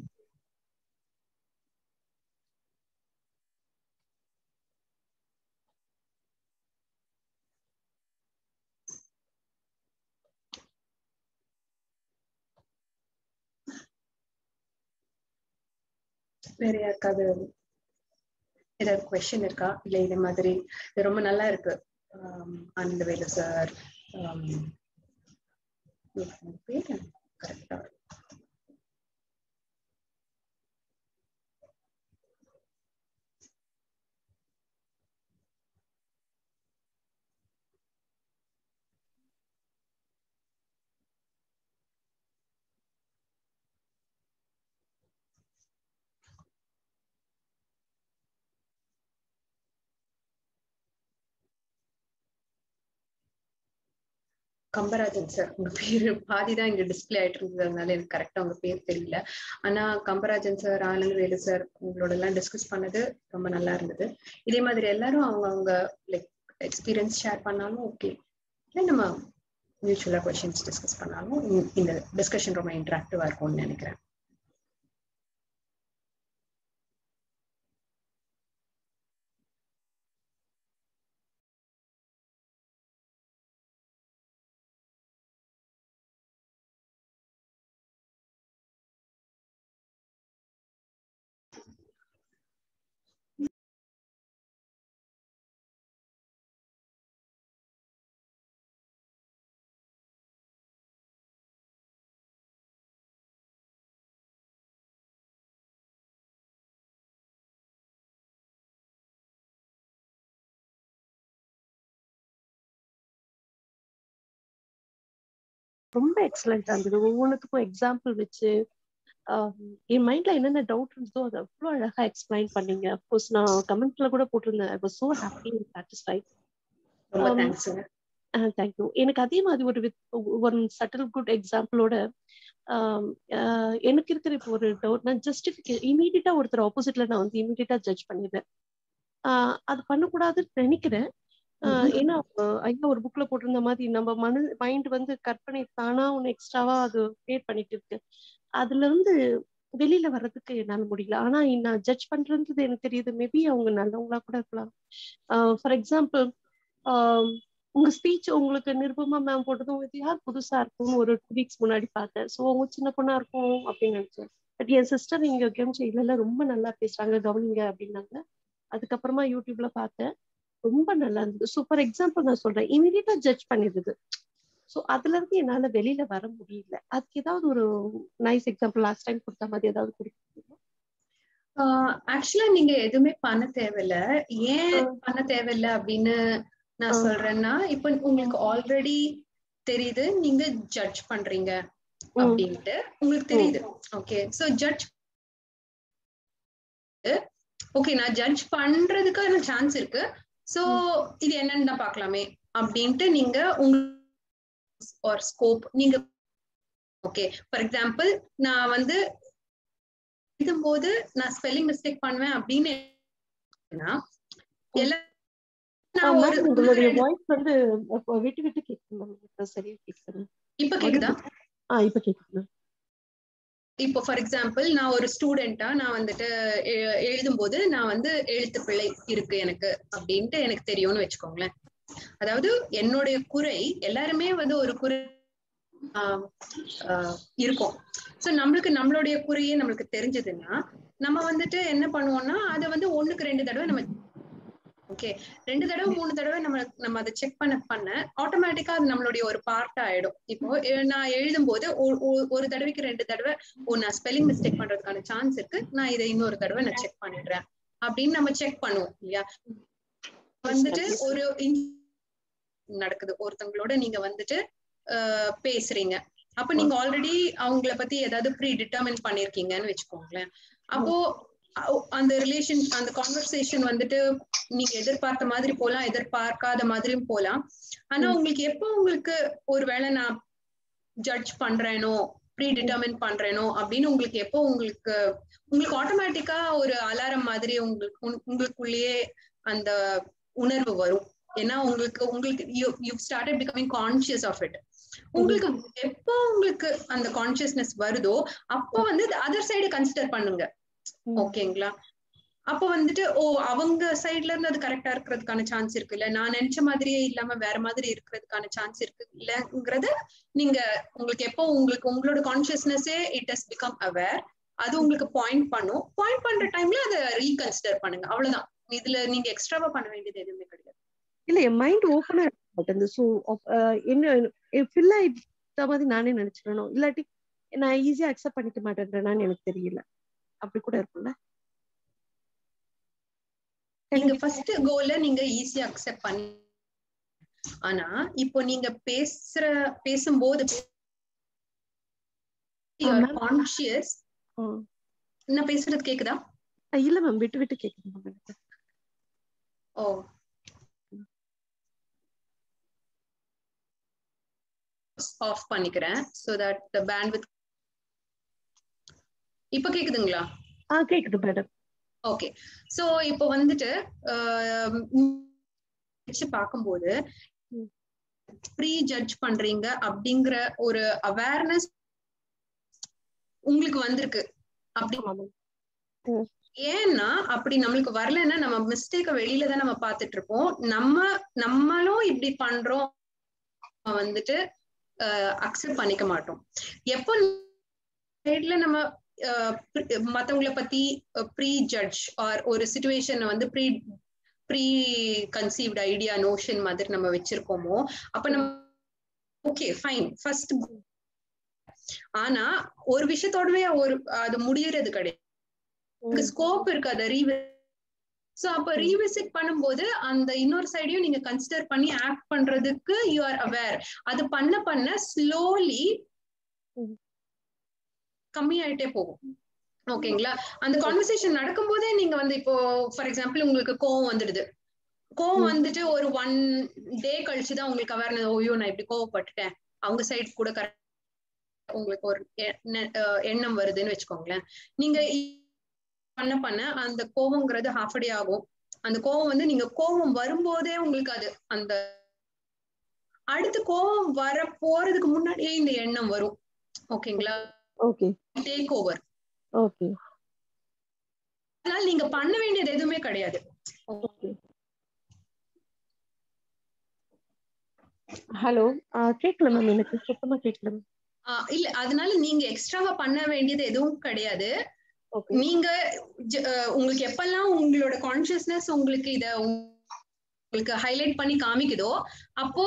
வேற யாருக்காவது ஏதாவது கொஸ்டின் இருக்கா இல்ல இதே மாதிரி இது ரொம்ப நல்லா இருக்கு ஆனந்தவேலு சார் பேர் கரெக்டா கம்பராஜன் சார் உங்க பேரு பாதிதான் இங்க டிஸ்பிளே ஆயிட்டு இருந்ததுனால எனக்கு கரெக்டா உங்க பேர் தெரியல ஆனா கம்பராஜன் சார் ஆனந்த் வேலு சார் உங்களோட எல்லாம் டிஸ்கஸ் பண்ணது ரொம்ப நல்லா இருந்தது இதே மாதிரி எல்லாரும் அவங்க அவங்க லைக் எக்ஸ்பீரியன்ஸ் ஷேர் பண்ணாலும் ஓகே இல்லை நம்ம மியூச்சுவலா கொஸ்டின்ஸ் டிஸ்கஸ் பண்ணாலும் இந்த- இந்த டிஸ்கஷன் ரொம்ப இன்ட்ராக்டிவா இருக்கும்னு நினைக்கிறேன் ரொம்ப எக்ஸலண்டா இருந்தது ஒவ்வொன்றுத்துக்கும் எக்ஸாம்பிள் வச்சு ஆஹ் என் மைண்ட்ல என்னென்ன டவுட் இருந்ததோ அதை அவ்வளோ அழகா எக்ஸ்பிளைன் பண்ணீங்க அப்கோர்ஸ் நான் கமெண்ட்ல கூட போட்டிருந்தேன் I was so happy and satisfied ரொம்ப Um, தேங்க்ஸுங்க தேங்க்யூ எனக்கு அதே மாதிரி ஒரு வித் ஒன் சட்டில் குட் எக்ஸாம்பிளோட எனக்கு இருக்கிற இப்போ ஒரு டவுட் நான் ஜஸ்டிஃபிகே இமீடியட்டா ஒருத்தர் ஆப்போசிட்ல நான் வந்து இமீடியட்டா ஜட்ஜ் பண்ணிடுறேன் ஆஹ் அது பண்ணக்கூடாதுன்னு நினைக்கிறேன் ஆஹ் ஏன்னா ஆஹ் ஐயா ஒரு புக்ல போட்டிருந்த மாதிரி நம்ம மனு மைண்ட் வந்து கற்பனை தானா ஒன்று எக்ஸ்ட்ராவா அது கிரியேட் பண்ணிட்டு இருக்கு அதுல இருந்து வெளியில வர்றதுக்கு என்னால முடியல ஆனா நான் ஜட்ஜ் பண்றது எனக்கு தெரியுது மேபி அவங்க நல்லவங்களா கூட இருக்கலாம் ஃபார் எக்ஸாம்பிள் உங்க ஸ்பீச் உங்களுக்கு நிருபமா மேம் போட்டதும் இது யார் புதுசா இருக்கும்னு ஒரு டூ வீக்ஸ் முன்னாடி பார்த்தேன் ஸோ அவங்க சின்ன பொண்ணா இருக்கும் அப்படின்னு நினைச்சேன் பட் என் சிஸ்டர் இங்க கவனிச்சு இல்ல இல்ல ரொம்ப நல்லா பேசுறாங்க கவனிங்க அப்படின்னாங்க அதுக்கப்புறமா யூடியூப்ல பார்த்தேன் ரொம்ப நல்லா இருந்தது ஸோ ஃபார் எக்ஸாம்பிள் நான் சொல்றேன் இமீடியட்டா ஜட்ஜ் பண்ணிடுது ஸோ அதுல இருந்து என்னால வெளியில வர முடியல அதுக்கு ஏதாவது ஒரு நைஸ் எக்ஸாம்பிள் லாஸ்ட் டைம் கொடுத்த மாதிரி ஏதாவது கொடுக்க ஆக்சுவலா நீங்க எதுவுமே பண்ண தேவையில்ல ஏன் ஆ. பண்ண தேவையில்ல அப்படின்னு நான் ஆ. சொல்றேன்னா இப்ப உங்களுக்கு ஆல்ரெடி தெரியுது நீங்க ஜட்ஜ் பண்றீங்க ம். அப்படின்ட்டு உங்களுக்கு தெரியுது ஓகே சோ ஜட்ஜ் ஓகே நான் ஜட்ஜ் பண்றதுக்கான சான்ஸ் இருக்கு சோ இது என்னன்னு தான் பார்க்கலாமே அப்படின்ட்டு நீங்க உங்க ஒரு ஸ்கோப் நீங்க ஓகே ஃபார் எக்ஸாம்பிள் நான் வந்து எழுதும்போது நான் ஸ்பெல்லிங் மிஸ்டேக் பண்ணுவேன் அப்படின்னு னா, எல்லா- நான் ஒரு மேம் உங்களுடைய வாய்ஸ் வந்து அப்போ விட்டு விட்டு கேக்குது மேம் இப்ப சரியா கேக்குது இப்ப கேக்குதா ஆ இப்ப கேக்குது மேம் இப்போ ஃபார் எக்ஸாம்பிள் நான் ஒரு ஸ்டூடெண்டா நான் வந்துட்டு எ- எழுதும்போது நான் வந்து எழுத்து பிழை இருக்கு எனக்கு அப்படின்ட்டு எனக்கு தெரியும்னு வச்சுக்கோங்களேன் அதாவது என்னுடைய குறை எல்லாருமே வந்து ஒரு குறை ஆஹ் ஆஹ் இருக்கும் சோ நம்மளுக்கு நம்மளுடைய குறையே நம்மளுக்கு தெரிஞ்சதுன்னா நம்ம வந்துட்டு என்ன பண்ணுவோம்னா அதை வந்து ஒண்ணுக்கு ரெண்டு தடவை நம்ம ஓகே ரெண்டு தடவை மூணு தடவை நம்ம நம்ம அதை செக் பண்ண பண்ண ஆட்டோமேட்டிக்கா அது நம்மளுடைய ஒரு பார்ட் ஆயிடும் இப்போ எ- நான் எழுதும் போது ஒ- ஒ- ஒரு தடவைக்கு ரெண்டு தடவை ஓ நான் ஸ்பெல்லிங் மிஸ்டேக் பண்றதுக்கான சான்ஸ் இருக்கு நான் இதை இன்னொரு தடவை நான் செக் பண்ணிடுறேன் அப்படின்னு நம்ம செக் பண்ணுவோம் இல்லையா வந்துட்டு ஒரு in- நடக்குது ஒருத்தவங்களோட நீங்க வந்துட்டு அஹ், பேசுறீங்க அப்ப நீங்க ஆல்ரெடி அவங்கள பத்தி ஏதாவது ப்ரீ டிட்டர்மின் பண்ணிருக்கீங்கன்னு வச்சுக்கோங்களேன் அப்போ அ- அந்த ரிலேஷன் அந்த கான்வர்சேஷன் வந்துட்டு நீங்க எதிர்பார்த்த மாதிரி போலாம் எதிர்பார்க்காத மாதிரியும் போலாம் ஆனா உங்களுக்கு எப்போ உங்களுக்கு ஒருவேளை நான் ஜட்ஜ் பண்றேனோ ப்ரீ டிட்டர்மின் பண்றேனோ அப்படின்னு உங்களுக்கு எப்போ உங்களுக்கு உங்களுக்கு ஆட்டோமேட்டிக்கா ஒரு அலாரம் மாதிரி உங்களுக்கு உங்க- உங்களுக்குள்ளேயே அந்த உணர்வு வரும் ஏன்னா உங்களுக்கு உங்களுக்கு you started becoming conscious of it உங்களுக்கு எப்போ உங்களுக்கு அந்த கான்சியஸ்னஸ் வருதோ அப்போ வந்து அதர் சைடு கன்சிடர் பண்ணுங்க ம். ஓகேங்களா அப்போ வந்துட்டு ஓ அவங்க சைடுல இருந்து அது கரெக்டா இருக்கிறதுக்கான சான்ஸ் இருக்கு இல்ல நான் நினைச்ச மாதிரியே இல்லாம வேற மாதிரி இருக்கிறதுக்கான சான்ஸ் இருக்கு இல்லங்கிறத நீங்க உங்களுக்கு எப்போ உங்களுக்கு உங்களோட கான்சியஸ்னஸே இட் ஹஸ் பிகம் அவேர் அது உங்களுக்கு பாயிண்ட் பண்ணும் பாயிண்ட் பண்ற டைம்ல அதை ரீகன்சிடர் பண்ணுங்க அவ்வளவுதான் இதுல நீங்க எக்ஸ்ட்ராவா பண்ண வேண்டியது எதுவுமே கிடையாது இல்ல என் மைண்ட் ஓப்பனா மாட்டேங்குது ஸோ என்ன ஃபில் ஆயிட்ட மாதிரி நானே நினைச்சிடணும் இல்லாட்டி நான் ஈஸியா அக்செப்ட் பண்ணிக்க மாட்டேன்றேனான்னு எனக்கு தெரியல அப்படி கூட இருக்கும்ல நீங்க ஃபர்ஸ்ட் கோல நீங்க ஈஸியா அக்செப்ட் பண்ணி ஆனா இப்போ நீங்க பேசுற பேசும்போது ma'am. கான்சியஸ் ம். நான் பேசுறது கேக்குதா அஹ் இல்ல மேம் விட்டு விட்டு கேக்குது மேம் எனக்கு ஓ ஆஃப் பண்ணிக்கிறேன் சோ தட் த பேண்ட்வித் இப்ப கேக்குதுங்களா ஆ கேக்குது மேடம் ஓகே சோ இப்போ வந்துட்டு ஆஹ் உம் வச்சு பார்க்கும்போது ம். ப்ரீ ஜட்ஜ் பண்றீங்க அப்படிங்கிற ஒரு அவேர்னஸ் உங்களுக்கு வந்திருக்கு அப்படி ஆமா மேம் ஏன்னா அப்படி நம்மளுக்கு வரலைன்னா நம்ம மிஸ்டேக்க வெளியில தான் நம்ம பார்த்துட்டு இருப்போம் நம்ம நம்மளும் இப்படி பண்றோம் நம்ம வந்துட்டு அக்செப்ட் பண்ணிக்க மாட்டோம் எப்போ சைட்ல நம்ம அஹ், pre- மத்தவங்கள பத்தி ப்ரீ ஜட்ஜ் ஆர் ஒரு சுச்சுவேஷனை வந்து pre preconceived idea notion மாதிரி நம்ம வச்சிருக்கோமோ அப்ப நம்ம ஓகே ஃபைன் ஃபர்ஸ்ட் ஆனா ஒரு விஷயத்தோடவே ஒரு அது முடியறது கிடையாது ஸ்கோப் இருக்கு அதை ரீவி சோ அப்ப ரீவிசிட் பண்ணும்போது அந்த இன்னொரு சைடையும் நீங்க கன்சிடர் பண்ணி ஆக்ட் பண்றதுக்கு யூ ஆர் அவேர் அது பண்ண பண்ண ஸ்லோலி ம். கம்மியாயிட்டே போகும் ஓகேங்களா அந்த கான்வர்சேஷன் நடக்கும்போதே நீங்க வந்து இப்போ ஃபார் எக்ஸாம்பிள் உங்களுக்கு கோவம் வந்துடுது கோவம் ம். வந்துட்டு ஒரு ஒன் டே கழிச்சுதான் உங்களுக்கு அவேர்னஸ் ஓய்யோ நான் இப்படி கோவப்பட்டுட்டேன் அவங்க சைடு கூட கரெக்ட் உங்களுக்கு ஒரு எண்ண- அஹ் எண்ணம் வருதுன்னு வச்சுக்கோங்களேன் நீங்க இ- பண்ண பண்ண அந்த கோவங்கிறது ஹாஃப் டே ஆகும் அந்த கோவம் வந்து நீங்க கோவம் வரும்போதே உங்களுக்கு அது அந்த அடுத்து கோவம் வர போறதுக்கு முன்னாடியே இந்த எண்ணம் வரும் ஓகேங்களா ஓகே டேக் ஓவர் ஓகே அதனால நீங்க பண்ண வேண்டியது எதுவுமே கிடையாது ஓகே ஹலோ கேட்கல மேம் எனக்கு சுத்தமா கேட்கல மேம் ஆஹ் இல்ல அதனால நீங்க எக்ஸ்ட்ராவா பண்ண வேண்டியது எதுவும் கிடையாது ஓகே நீங்க ஜ- அஹ் உங்களுக்கு எப்பெல்லாம் உங்களோட கான்சியஸ்னஸ் உங்களுக்கு இத உங்களுக்கு ஹைலைட் பண்ணி காமிக்குதோ அப்போ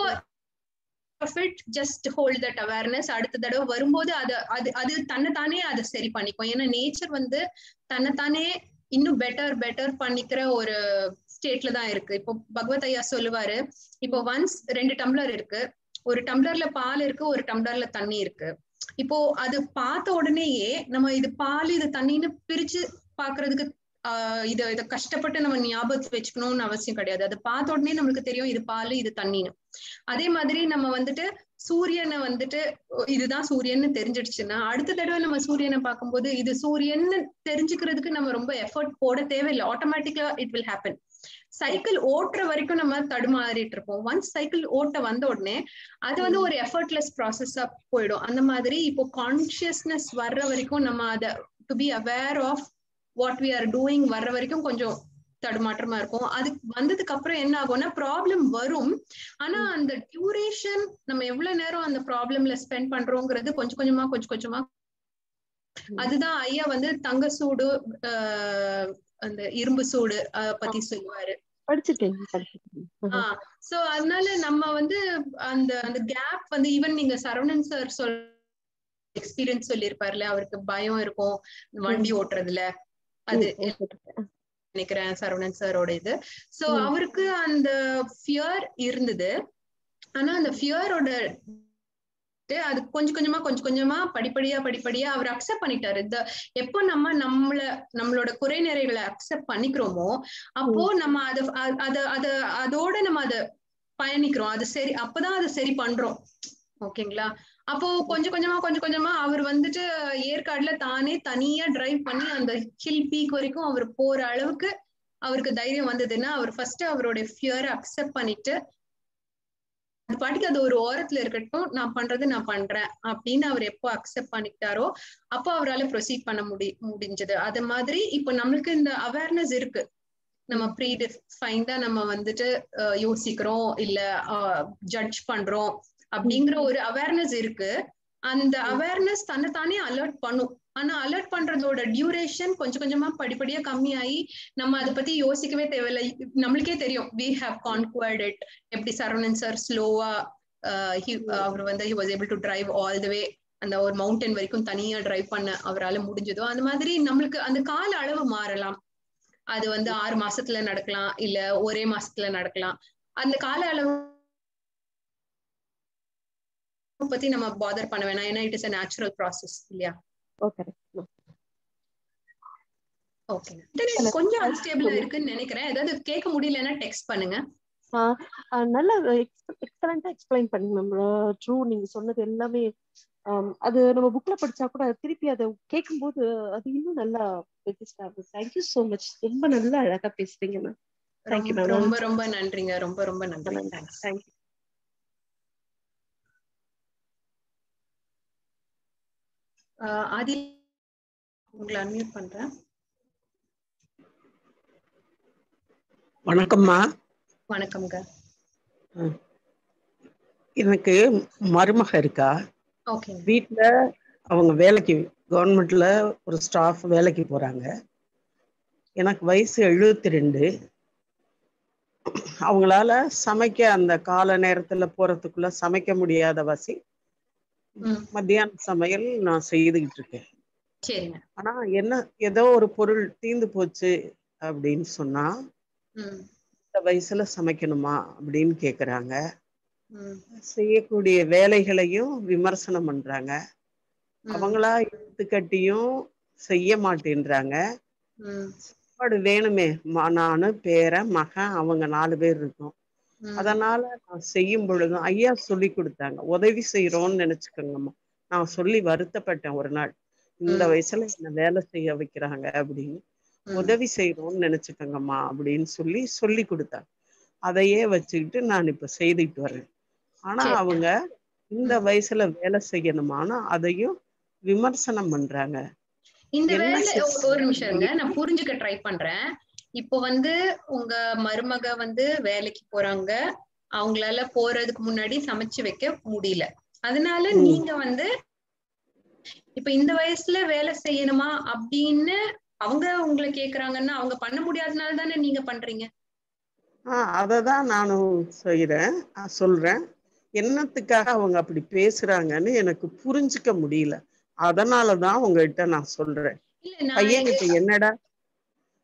ஜஸ்ட் ஹோல்ட் தட் அவேர்னஸ் அடுத்த தடவை வரும்போது அது அது அது தன்னைத்தானே அதை சரி பண்ணிக்கும் ஏன்னா நேச்சர் வந்து தன்னைத்தானே இன்னும் பெட்டர் பெட்டர் பண்ணிக்கிற ஒரு ஸ்டேட்ல தான் இருக்கு இப்போ பகவத் ஐயா சொல்லுவாரு இப்போ ஒன்ஸ் ரெண்டு டம்ளர் இருக்கு ஒரு டம்ளர்ல பால் இருக்கு ஒரு டம்ளர்ல தண்ணி இருக்கு இப்போ அது பார்த்த உடனேயே நம்ம இது பால் இது தண்ணின்னு பிரிச்சு பாக்குறதுக்கு ஆஹ் இத இத கஷ்டப்பட்டு நம்ம ஞாபகத்து வச்சுக்கணும்னு அவசியம் கிடையாது அது பார்த்த உடனே நம்மளுக்கு தெரியும் இது பால் இது தண்ணின்னு அதே மாதிரி நம்ம வந்துட்டு சூரியனை வந்துட்டு இதுதான் சூரியன்னு தெரிஞ்சிடுச்சுன்னா அடுத்த தடவை நம்ம சூரியனை பார்க்கும்போது இது சூரியன்னு தெரிஞ்சுக்கிறதுக்கு நம்ம ரொம்ப எஃபர்ட் போட தேவையில்லை ஆட்டோமேட்டிக்கா இட் வில் ஹேப்பன் சைக்கிள் ஓட்டுற வரைக்கும் நம்ம தடுமாறிட்டு இருப்போம் ஒன்ஸ் சைக்கிள் ஓட்ட வந்த உடனே அது வந்து ஒரு எஃபர்ட்லெஸ் ப்ராசஸா போயிடும் அந்த மாதிரி இப்போ கான்சியஸ்னஸ் வர்ற வரைக்கும் நம்ம அதை to be aware of what we are doing வர்ற வரைக்கும் கொஞ்சம் தடுமாற்றமா இருக்கும் அது வந்ததுக்கு அப்புறம் என்ன ஆகும்னா ப்ராப்ளம் வரும் ஆனா அந்த டியூரேஷன் நம்ம எவ்வளவு நேரம் அந்த ப்ராப்ளம்ல ஸ்பெண்ட் பண்றோங்கிறது கொஞ்சம் கொஞ்சமா கொஞ்சம் கொஞ்சமா அதுதான் ஐயா வந்து தங்க சூடு ஆஹ் அந்த இரும்பு சூடு ஆஹ் பத்தி சொல்லுவாரு படிச்சிருக்கேன் படிச்சிருக்கேன் ஆஹ் சோ அதனால நம்ம வந்து அந்த அந்த கேப் வந்து ஈவன் நீங்க சரவணன் சார் சொல் எக்ஸ்பீரியன்ஸ் சொல்லியிருப்பாருல அவருக்கு பயம் இருக்கும் வண்டி ஓட்டுறதுல அது நினைக்கிறேன் சரவணன் சாரோட இது சோ அவருக்கு அந்த ஃபியர் இருந்தது ஆனா அந்த ஃபியரோட அது கொஞ்சம் கொஞ்சமா கொஞ்சம் கொஞ்சமா படிப்படியா படிப்படியா அவர் அக்செப்ட் பண்ணிட்டாரு இந்த எப்போ நம்ம நம்மள நம்மளோட குறை நிறைகளை அக்செப்ட் பண்ணிக்கிறோமோ அப்போ நம்ம அத அத அத அதோட நம்ம அத பயணிக்கிறோம் அது சரி அப்பதான் அதை சரி பண்றோம் ஓகேங்களா அப்போ கொஞ்சம் கொஞ்சமா கொஞ்சம் கொஞ்சமா அவர் வந்துட்டு ஏற்காடுல தானே தனியா டிரைவ் பண்ணி அந்த ஹில் பீக் வரைக்கும் அவர் போற அளவுக்கு அவருக்கு தைரியம் வந்ததுன்னா அவர் ஃபர்ஸ்ட் அவருடைய ஃபியரை அக்செப்ட் பண்ணிட்டு அது பாட்டுக்கு அது ஒரு ஓரத்துல இருக்கட்டும் நான் பண்றது நான் பண்றேன் அப்படின்னு அவர் எப்போ அக்செப்ட் பண்ணிக்கிட்டாரோ அப்போ அவரால் ப்ரொசீட் பண்ண முடி முடிஞ்சது அது மாதிரி இப்போ நம்மளுக்கு இந்த அவேர்னஸ் இருக்கு நம்ம ப்ரீ டிஃபைன்டா நம்ம வந்துட்டு யோசிக்கிறோம் இல்ல ஜட்ஜ் பண்றோம் அப்படிங்கிற ஒரு அவேர்னஸ் இருக்கு அந்த அவேர்னஸ் தன்னை தானே அலர்ட் பண்ணும் ஆனா அலர்ட் பண்றதோட டியூரேஷன் கொஞ்சம் கொஞ்சமா படிப்படியா கம்மியாகி நம்ம அதை பத்தி யோசிக்கவே தேவையில்லை நம்மளுக்கே தெரியும் வி ஹாவ் கான்குவர்ட் இட் எப்படி சரவணன் சார் ஸ்லோவா அவர் வந்து he was able to drive all the way அந்த ஒரு மவுண்டன் வரைக்கும் தனியா டிரைவ் பண்ண அவரால் முடிஞ்சதோ அந்த மாதிரி நம்மளுக்கு அந்த கால அளவு மாறலாம் அது வந்து ஆறு மாசத்துல நடக்கலாம் இல்ல ஒரே மாசத்துல நடக்கலாம் அந்த கால அளவு பத்தி நம்ம பாதர் பண்ண வேணாம் ஏன்னா it is a natural process இல்லையா ஓகே ஓகே கொஞ்சம் அன்ஸ்டேபிளா இருக்குன்னு நினைக்கிறேன் ஏதாவது கேட்க முடியலன்னா டெக்ஸ்ட் பண்ணுங்க நல்லா எக்ஸலண்டா எக்ஸ்பிளைன் பண்ணீங்க மேம் ட்ரூ நீங்க சொன்னது எல்லாமே அது நம்ம புக்ல படிச்சா கூட திருப்பி அதை கேட்கும்போது அது இன்னும் நல்லா ரெஜிஸ்டர் ஆகுது தேங்க்யூ சோ மச் ரொம்ப நல்லா அழகா பேசுறீங்க மேம் தேங்க்யூ மேம் ரொம்ப ரொம்ப நன்றிங்க ரொம்ப ரொம்ப நன்றி தேங்க்யூ ஆதி உங்களை அன்மியூட் பண்றேன் வணக்கம்மா வணக்கம்ங்க எனக்கு மருமக இருக்கா ஓகே வீட்ல அவங்க வேலைக்கு கவர்மெண்ட்ல ஒரு ஸ்டாஃப் வேலைக்கு போறாங்க எனக்கு வயசு எழுபத்தி ரெண்டு அவங்களால சமைக்க அந்த கால நேரத்துல போறதுக்குள்ள சமைக்க முடியாத வசி மத்தியான சமையல் நான் செய்துகிட்டு இருக்கேன் சரிங்க ஆனா என்ன ஏதோ ஒரு பொருள் தீந்து போச்சு அப்படின்னு சொன்னா இந்த வயசுல சமைக்கணுமா அப்படின்னு கேக்குறாங்க செய்யக்கூடிய வேலைகளையும் விமர்சனம் பண்றாங்க அவங்களா எடுத்து கட்டியும் செய்ய மாட்டேன்றாங்க சாப்பாடு வேணுமே நானு பேரன் மகன் அவங்க நாலு பேர் இருக்கோம் அதனால நான் செய்யும் பொழுதும் ஐயா சொல்லி கொடுத்தாங்க உதவி செய்யறோம்னு நினைச்சுக்கோங்கம்மா நான் சொல்லி வருத்தப்பட்டேன் ஒரு நாள் இந்த வயசுல என்ன வேலை செய்ய வைக்கிறாங்க அப்படின்னு உதவி செய்யறோம்னு நினைச்சுக்கோங்கம்மா அப்படின்னு சொல்லி சொல்லி கொடுத்தாங்க அதையே வச்சுக்கிட்டு நான் இப்ப செய்துட்டு வரேன் ஆனா அவங்க இந்த வயசுல வேலை செய்யணுமானா அதையும் விமர்சனம் பண்றாங்க இந்த வேலை ஒரு நிமிஷம்ங்க நான் புரிஞ்சுக்க ட்ரை பண்றேன் இப்போ வந்து உங்க மருமக வந்து வேலைக்கு போறாங்க அவங்களால போறதுக்கு முன்னாடி சமைச்சு வைக்க முடியல அதனால நீங்க வந்து இப்ப இந்த வயசுல வேலை செய்யணுமா அப்படின்னு அவங்க உங்களை கேக்குறாங்கன்னா அவங்க பண்ண முடியாதனால தானே நீங்க பண்றீங்க ஆஹ் அததான் நானும் செய்யறேன் சொல்றேன் என்னத்துக்காக அவங்க அப்படி பேசுறாங்கன்னு எனக்கு புரிஞ்சுக்க முடியல அதனாலதான் உங்ககிட்ட நான் சொல்றேன் பையன்கிட்ட என்னடா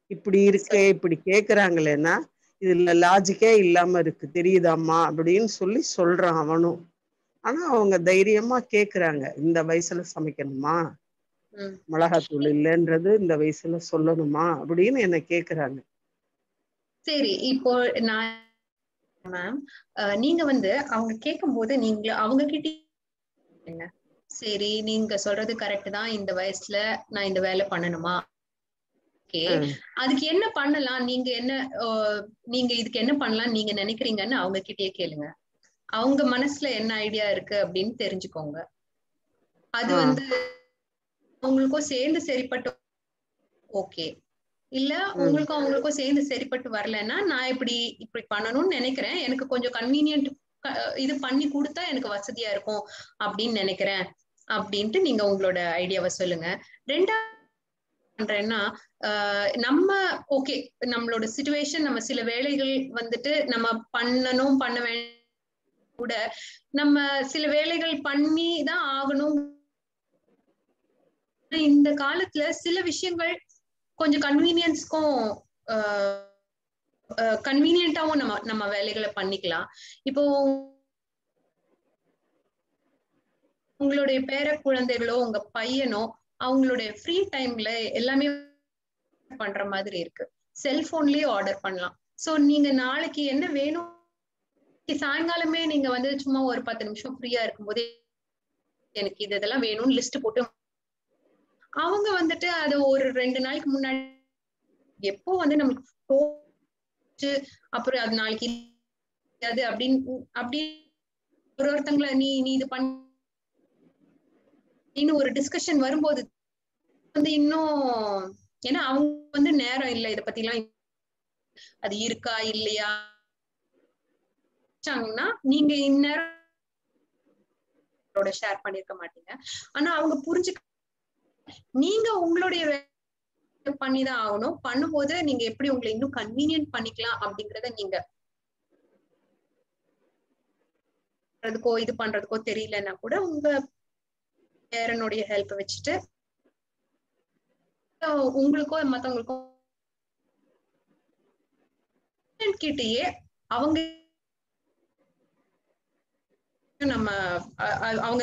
இப்படி இருக்கே இப்படி கேக்குறாங்களேன்னா இதுல லாஜிக்கே இல்லாம இருக்கு தெரியுதாம்மா அப்படின்னு சொல்லி சொல்றான் அவனும் ஆனா அவங்க தைரியமா கேக்குறாங்க இந்த வயசுல சமைக்கணுமா ம். மிளகாத்தூள் இல்லைன்றது இந்த வயசுல சொல்லணுமா அப்படின்னு என்ன கேக்குறாங்க சரி இப்போ நான் மேம் நீங்க வந்து அவங்க கேட்கும்போது நீங்க அவங்க கிட்ட என்ன சரி நீங்க சொல்றது கரெக்ட் தான் இந்த வயசுல நான் இந்த வேலை பண்ணணுமா ஓகே ம். அதுக்கு என்ன பண்ணலாம் நீங்க என்ன அஹ், நீங்க இதுக்கு என்ன பண்ணலாம் நீங்க நினைக்கிறீங்கன்னு அவங்க கிட்டயே கேளுங்க அவங்க மனசுல என்ன ஐடியா இருக்கு அப்படின்னு தெரிஞ்சுக்கோங்க அது ஆ. வந்து அவங்களுக்கும் சேர்ந்து சரிப்பட்டு ஓகே இல்ல ம். உங்களுக்கும் அவங்களுக்கும் சேர்ந்து சரிப்பட்டு வரலைன்னா நான் இப்படி இப்படி பண்ணணும்னு நினைக்கிறேன் எனக்கு கொஞ்சம் கன்வீனியன்ட் இது பண்ணி கொடுத்தா எனக்கு வசதியா இருக்கும் அப்படின்னு நினைக்கிறேன் அப்படின்ட்டு நீங்க உங்களோட ஐடியாவை சொல்லுங்க ரெண்டாவது பண்றேன்னா ஆஹ் நம்ம ஓகே நம்மளோட சுச்சுவேஷன் நம்ம சில வேலைகள் வந்துட்டு நம்ம பண்ணணும் பண்ண வேண்டிய கூட நம்ம சில வேலைகள் பண்ணி தான் ஆகணும் இந்த காலத்துல சில விஷயங்கள் கொஞ்சம் கன்வீனியன்ஸ்க்கும் கன்வீனியன்ட்டாவும் நம்ம நம்ம வேலைகளை பண்ணிக்கலாம் இப்போ உங்களுடைய பேர குழந்தைகளோ உங்க பையனோ அவங்களுடைய ஃப்ரீ டைம்ல எல்லாமே பண்ற மாதிரி இருக்கு செல்போன்லயே ஆர்டர் பண்ணலாம் சோ நீங்க நாளைக்கு என்ன வேணும் சாயங்காலமே நீங்க வந்து சும்மா ஒரு பத்து நிமிஷம் ஃப்ரீயா இருக்கும்போது எனக்கு இது இதெல்லாம் வேணும்னு லிஸ்ட் போட்டு அவங்க வந்துட்டு அது ஒரு ரெண்டு நாளைக்கு முன்னாடி எப்போ வந்து நமக்கு போச்சு அப்புறம் அது நாளைக்கு அது அப்படின்னு அப்படி ஒரு ஒருத்தங்களை நீ நீ இது பண்ண இன்னும் ஒரு டிஸ்கஷன் வரும்போது வந்து இன்னும் ஏன்னா அவங்க வந்து நேரம் இல்லை இத பத்தி எல்லாம் அது இருக்கா இல்லையா னா நீங்க இந்நேரம் ஷேர் பண்ணிருக்க மாட்டீங்க ஆனா அவங்க புரிஞ்சுக்க நீங்க உங்களுடைய வேலை பண்ணிதான் ஆகணும் பண்ணும்போது நீங்க எப்படி உங்களை இன்னும் கன்வீனியன்ட் பண்ணிக்கலாம் அப்படிங்கறத நீங்க பண்றதுக்கோ இது பண்றதுக்கோ தெரியலன்னா கூட உங்க பேரனுடைய ஹெல்ப் வச்சுட்டு உங்களுக்கோ மத்தவங்களுக்கோ கிட்டயே அவங்க நம்ம அ- அ- அவங்க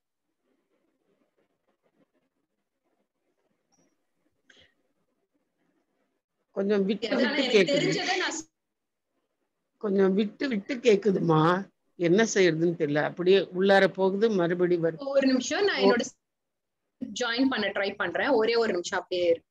கொஞ்சம் விட்டு அதனால விட்டு எனக்கு கேக்குது தெரிஞ்சதை நான் கொஞ்சம் விட்டு விட்டு கேக்குதுமா என்ன செய்யறதுன்னு தெரியல அப்படியே உள்ளார போகுது மறுபடி வருது ஒரு நிமிஷம் நான் என்னோட ஜாயின் பண்ண ட்ரை பண்றேன் ஒரே ஒரு நிமிஷம் அப்படியே இரு.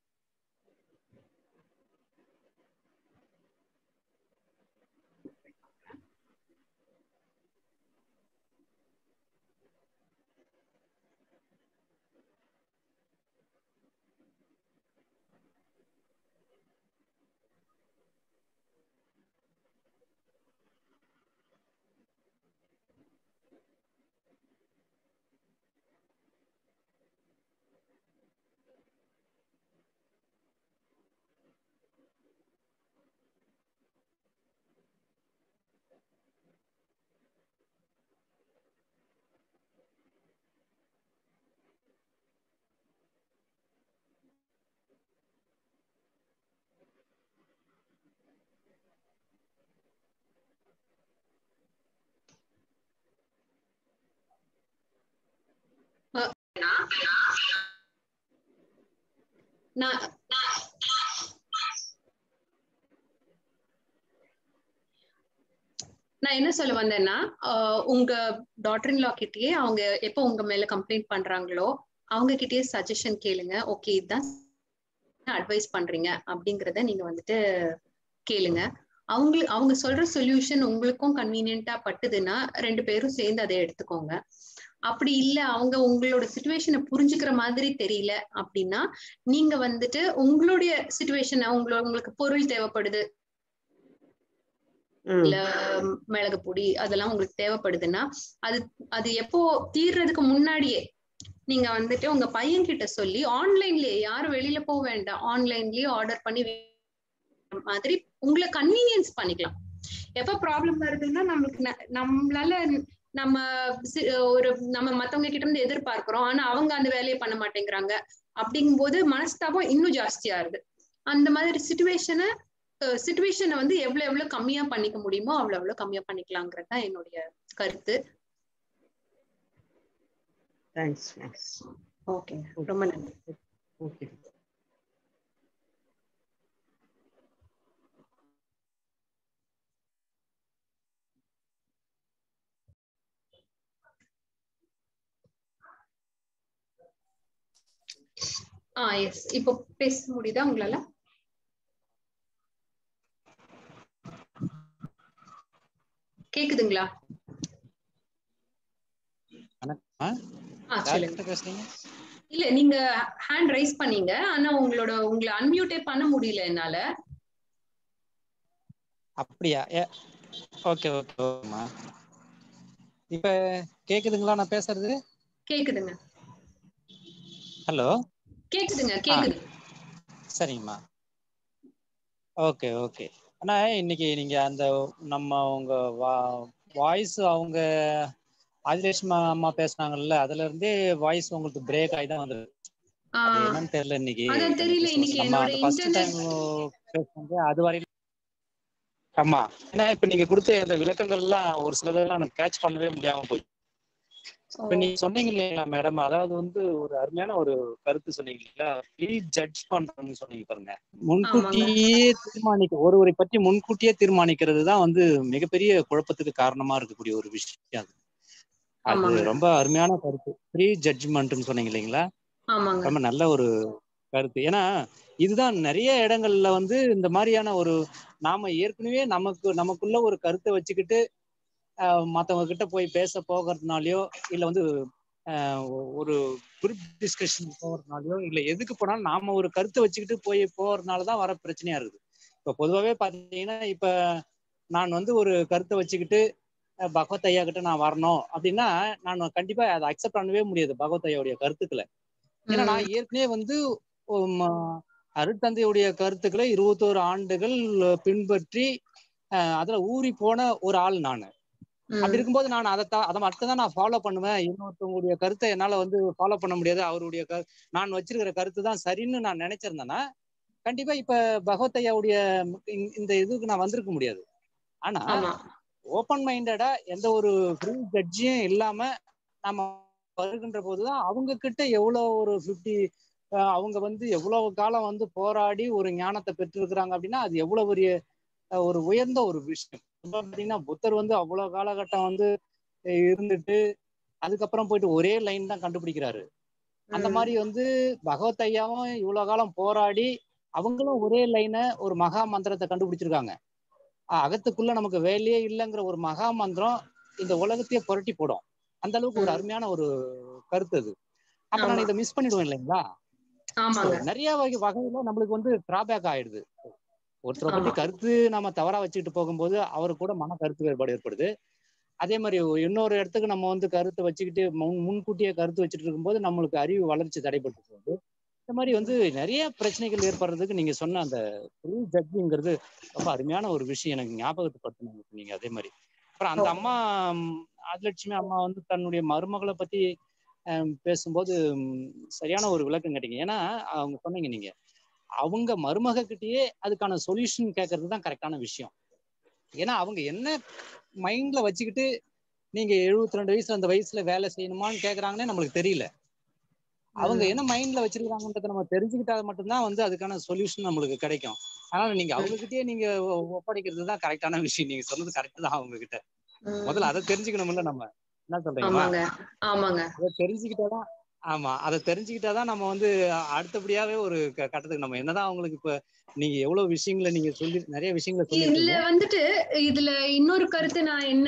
நான் நான் என்ன சொல்ல வந்தேன்னா ஆஹ் உங்க டாட்டர் இன் லா கிட்டயே அவங்க எப்போ உங்க மேல கம்ப்ளைண்ட் பண்றாங்களோ அவங்க கிட்டயே சஜஷன் கேளுங்க ஓகே இதுதான் அட்வைஸ் பண்றீங்க அப்படிங்கறத நீங்க வந்துட்டு கேளுங்க அவங்க அவங்க சொல்ற சொல்யூஷன் உங்களுக்கும் கன்வீனியன்ட்டா பட்டுதுன்னா ரெண்டு பேரும் சேர்ந்து அதை எடுத்துக்கோங்க அப்படி இல்ல அவங்க உங்களோட சுச்சுவேஷனை புரிஞ்சுக்கிற மாதிரி தெரியல அப்படின்னா நீங்க வந்துட்டு உங்களுடைய சுச்சுவேஷனை உங்களோட உங்களுக்கு பொருள் தேவைப்படுது ம், இல்ல மிளகு பொடி அதெல்லாம் உங்களுக்கு தேவைப்படுதுன்னா அது அது எப்போ தீர்றதுக்கு முன்னாடியே நீங்க வந்துட்டு உங்க பையன் கிட்ட சொல்லி ஆன்லைன்லயே யாரும் வெளியில போக வேண்டாம் ஆன்லைன்லயே ஆர்டர் பண்ணி வீ- மாதிரி உங்களை கன்வீனியன்ஸ் பண்ணிக்கலாம் எப்ப ப்ராப்ளம் வருதுன்னா நம்மளுக்கு ந- நம்மளால நம்ம சி- ஒரு நம்ம மத்தவங்க கிட்ட இருந்து எதிர்பார்க்கிறோம் ஆனா அவங்க அந்த வேலையை பண்ண மாட்டேங்கிறாங்க அப்படிங்கும்போது மனஸ்தாபம் இன்னும் ஜாஸ்தியா இருது அந்த மாதிரி சுச்சுவேஷனை சுச்சுவேஷனை வந்து எவ்வளவு எவ்வளவு கம்மியா பண்ணிக்க முடியுமோ அவ்வளவு எவ்வளவு கம்மியா பண்ணிக்கலாங்கிறது தான் என்னுடைய கருத்து தேங்க்ஸ் தேங்க்ஸ் ஓகே ரொம்ப நன்றி ஓகே ஆ எஸ் இப்போ பேச முடியுதா உங்களால கேக்குதுங்களா வணக்கம் ஆ சொல்லுங்க யார்கிட்ட பேசுறீங்க இல்ல நீங்க ஹேண்ட் ரைஸ் பண்ணீங்க ஆனா உங்களோட உங்களை அன்மியூட்டே பண்ண முடியல என்னால அப்படியா ஏ ஓகே ஓகே ஓகேம்மா இப்ப கேக்குதுங்களா நான் பேசுறது கேக்குதுங்க ஹலோ கேக்குதுங்க கேக்குது சரிங்கம்மா ஓகே ஓகே ஆனா இன்னைக்கு நீங்க அந்த நம்ம உங்க வாய்ஸ் அவங்க ஆதிரேஷ்மா அம்மா பேசுனாங்கல்ல அதுல இருந்தே வாய்ஸ் உங்களுக்கு பிரேக் ஆகி தான் வந்தது ஆ, அது என்னன்னு தெரியல இன்னைக்கு அதான் தெரியல இன்னைக்கு நம்ம என்னோட அந்த ஃபர்ஸ்ட் டைம் இன்டர்நெட் பேசுனது அது வரையிலும் ஆமா ஏன்னா இப்ப நீங்க கொடுத்த இந்த விளக்கங்கள்லாம் ஒரு சிலதெல்லாம் எனக்கு கேட்ச் பண்ணவே முடியாம போய் இப்ப நீங்க சொன்னீங்க இல்லையா மேடம் அதாவது வந்து ஒரு அருமையான ஒரு கருத்து சொன்னீங்க இல்லையா ப்ரீ ஜட்ஜ் பண்றோம்னு சொன்னீங்க பாருங்க முன்கூட்டியே தீர்மானிக்க ஒருவரை பற்றி முன்கூட்டியே தீர்மானிக்கிறது தான் வந்து மிகப்பெரிய குழப்பத்துக்கு காரணமா இருக்கக்கூடிய ஒரு விஷயம் அது அது ஆமாங்க. ரொம்ப அருமையான கருத்து ப்ரீ ஜட்ஜ்மெண்ட்னு சொன்னீங்க இல்லைங்களா ஆமாங்க ரொம்ப நல்ல ஒரு கருத்து ஏன்னா இதுதான் நிறைய இடங்கள்ல வந்து இந்த மாதிரியான ஒரு நாம ஏற்கனவே நமக்கு நமக்குள்ள ஒரு கருத்தை வச்சுக்கிட்டு ஆஹ் மத்தவங்க கிட்ட போய் பேச போகிறதுனாலயோ இல்ல வந்து ஆஹ் ஒரு குரூப் டிஸ்கஷன் போகிறதுனாலயோ இல்ல எதுக்கு போனாலும் நாம ஒரு கருத்தை வச்சுக்கிட்டு போய் போறதுனாலதான் வர பிரச்சனையா இருக்குது இப்ப பொதுவாகவே பாத்தீங்கன்னா இப்ப நான் வந்து ஒரு கருத்தை வச்சுக்கிட்டு அஹ் பகவத் ஐயா கிட்ட நான் வரணும் அப்படின்னா நான் கண்டிப்பா அதை அக்செப்ட் பண்ணவே முடியாது பகவத் ஐயாவுடைய கருத்துக்களை ஏன்னா நான் ஏற்கனவே வந்து உம், அருட்தந்தையுடைய கருத்துக்களை இருபத்தோரு ஆண்டுகள் பின்பற்றி அஹ் அதுல ஊறி போன ஒரு ஆள் நான் அப்படி இருக்கும்போது நான் அதை தான் அதை மட்டும் தான் நான் ஃபாலோ பண்ணுவேன் இன்னொருத்தவங்களுடைய கருத்தை என்னால வந்து ஃபாலோ பண்ண முடியாது அவருடைய கரு நான் வச்சிருக்கிற கருத்து தான் சரின்னு நான் நினைச்சிருந்தேன்னா கண்டிப்பா இப்ப பகவத் ஐயாவுடைய இந்த- இந்த இதுக்கு நான் வந்திருக்க முடியாது ஆனா ஆமா ஓப்பன் மைண்டடா எந்த ஒரு ஃப்ரீ ஜட்ஜியும் இல்லாம நம்ம வருகின்ற போதுதான் அவங்க கிட்ட எவ்வளவு ஒரு ஃபிஃப்டி அவங்க வந்து எவ்வளவு காலம் வந்து போராடி ஒரு ஞானத்தை பெற்றிருக்கிறாங்க அப்படின்னா அது எவ்வளவு பெரிய அஹ், ஒரு உயர்ந்த ஒரு விஷயம் இப்ப பாத்தீங்கன்னா புத்தர் வந்து அவ்வளவு காலகட்டம் வந்து அஹ், இருந்துட்டு அதுக்கப்புறம் போயிட்டு ஒரே லைன் தான் கண்டுபிடிக்கிறாரு அந்த மாதிரி வந்து பகவத் ஐயாவும் இவ்வளவு காலம் போராடி அவங்களும் ஒரே லைனை ஒரு மகா மந்திரத்தை கண்டுபிடிச்சிருக்காங்க அஹ் அகத்துக்குள்ள நமக்கு வேலையே இல்லைங்கிற ஒரு மகா மந்திரம் இந்த உலகத்தையே புரட்டி போடும் அந்த அளவுக்கு ஒரு ம். அருமையான ஒரு கருத்து அது அப்ப நான் ஆமா. இதை மிஸ் பண்ணிடுவேன் இல்லைங்களா So, ஆமாங்க நிறைய வகை வகையில நம்மளுக்கு வந்து டிராபேக் ஆயிடுது ஒருத்தரை பத்தி ஆமா. கருத்து நம்ம தவறா வச்சுக்கிட்டு போகும்போது அவரு கூட மன கருத்து வேறுபாடு ஏற்படுது அதே மாதிரி இன்னொரு இடத்துக்கு நம்ம வந்து கருத்தை வச்சுக்கிட்டு முன் முன்கூட்டியே கருத்து வச்சுட்டு இருக்கும்போது நம்மளுக்கு அறிவு வளர்ச்சி தடைப்பட்டு போகுது இந்த மாதிரி வந்து நிறைய பிரச்சனைகள் ஏற்படுறதுக்கு நீங்க சொன்ன அந்த ப்ரீ ஜட்ஜிங்கிறது ரொம்ப அருமையான ஒரு விஷயம் எனக்கு ஞாபகத்துப்படுத்தினாங்க நீங்க அதே மாதிரி அப்புறம் அந்த அம்மா ம், ஆதிலட்சுமி அம்மா வந்து தன்னுடைய மருமகளை பத்தி ஹம், பேசும்போது ம், சரியான ஒரு விளக்கம் கேட்டீங்க ஏன்னா அவங்க சொன்னீங்க நீங்க அவங்க மருமக கிட்டயே அதுக்கான சொல்யூஷன் கேட்கறது தான் கரெக்டான விஷயம் ஏன்னா அவங்க என்ன மைண்ட்ல வச்சுக்கிட்டு நீங்க எழுபத்தி ரெண்டு வயசுல அந்த வயசுல வேலை செய்யணுமான்னு கேக்குறாங்கன்னே நம்மளுக்கு தெரியல அவங்க என்ன மைண்ட்ல வச்சிருக்காங்கன்றத நம்ம தெரிஞ்சுக்கிட்டா மட்டும்தான் வந்து அதுக்கான சொல்யூஷன் நம்மளுக்கு கிடைக்கும் அதனால நீங்க அவங்க கிட்டயே நீங்க ஒ- ஒப்படைக்கிறது தான் கரெக்டான விஷயம் நீங்க சொன்னது கரெக்ட் தான் அவங்க கிட்ட ம். முதல்ல அதை தெரிஞ்சுக்கணும்ல நம்ம என்ன சொல்றீங்களா ஆமாங்க ஆமாங்க அதை தெரிஞ்சுக்கிட்டாதான் ஆமா அதை தெரிஞ்சுக்கிட்டாதான் நம்ம வந்து அடுத்தபடியாவே ஒரு க- கட்டத்துக்கு நம்ம என்னதான் அவங்களுக்கு இப்ப நீங்க எவ்வளவு விஷயங்களை நீங்க சொல்லி நிறைய விஷயங்களை இதுல சொல்லிருக்கீங்க வந்துட்டு இதுல இன்னொரு கருத்து நான் என்ன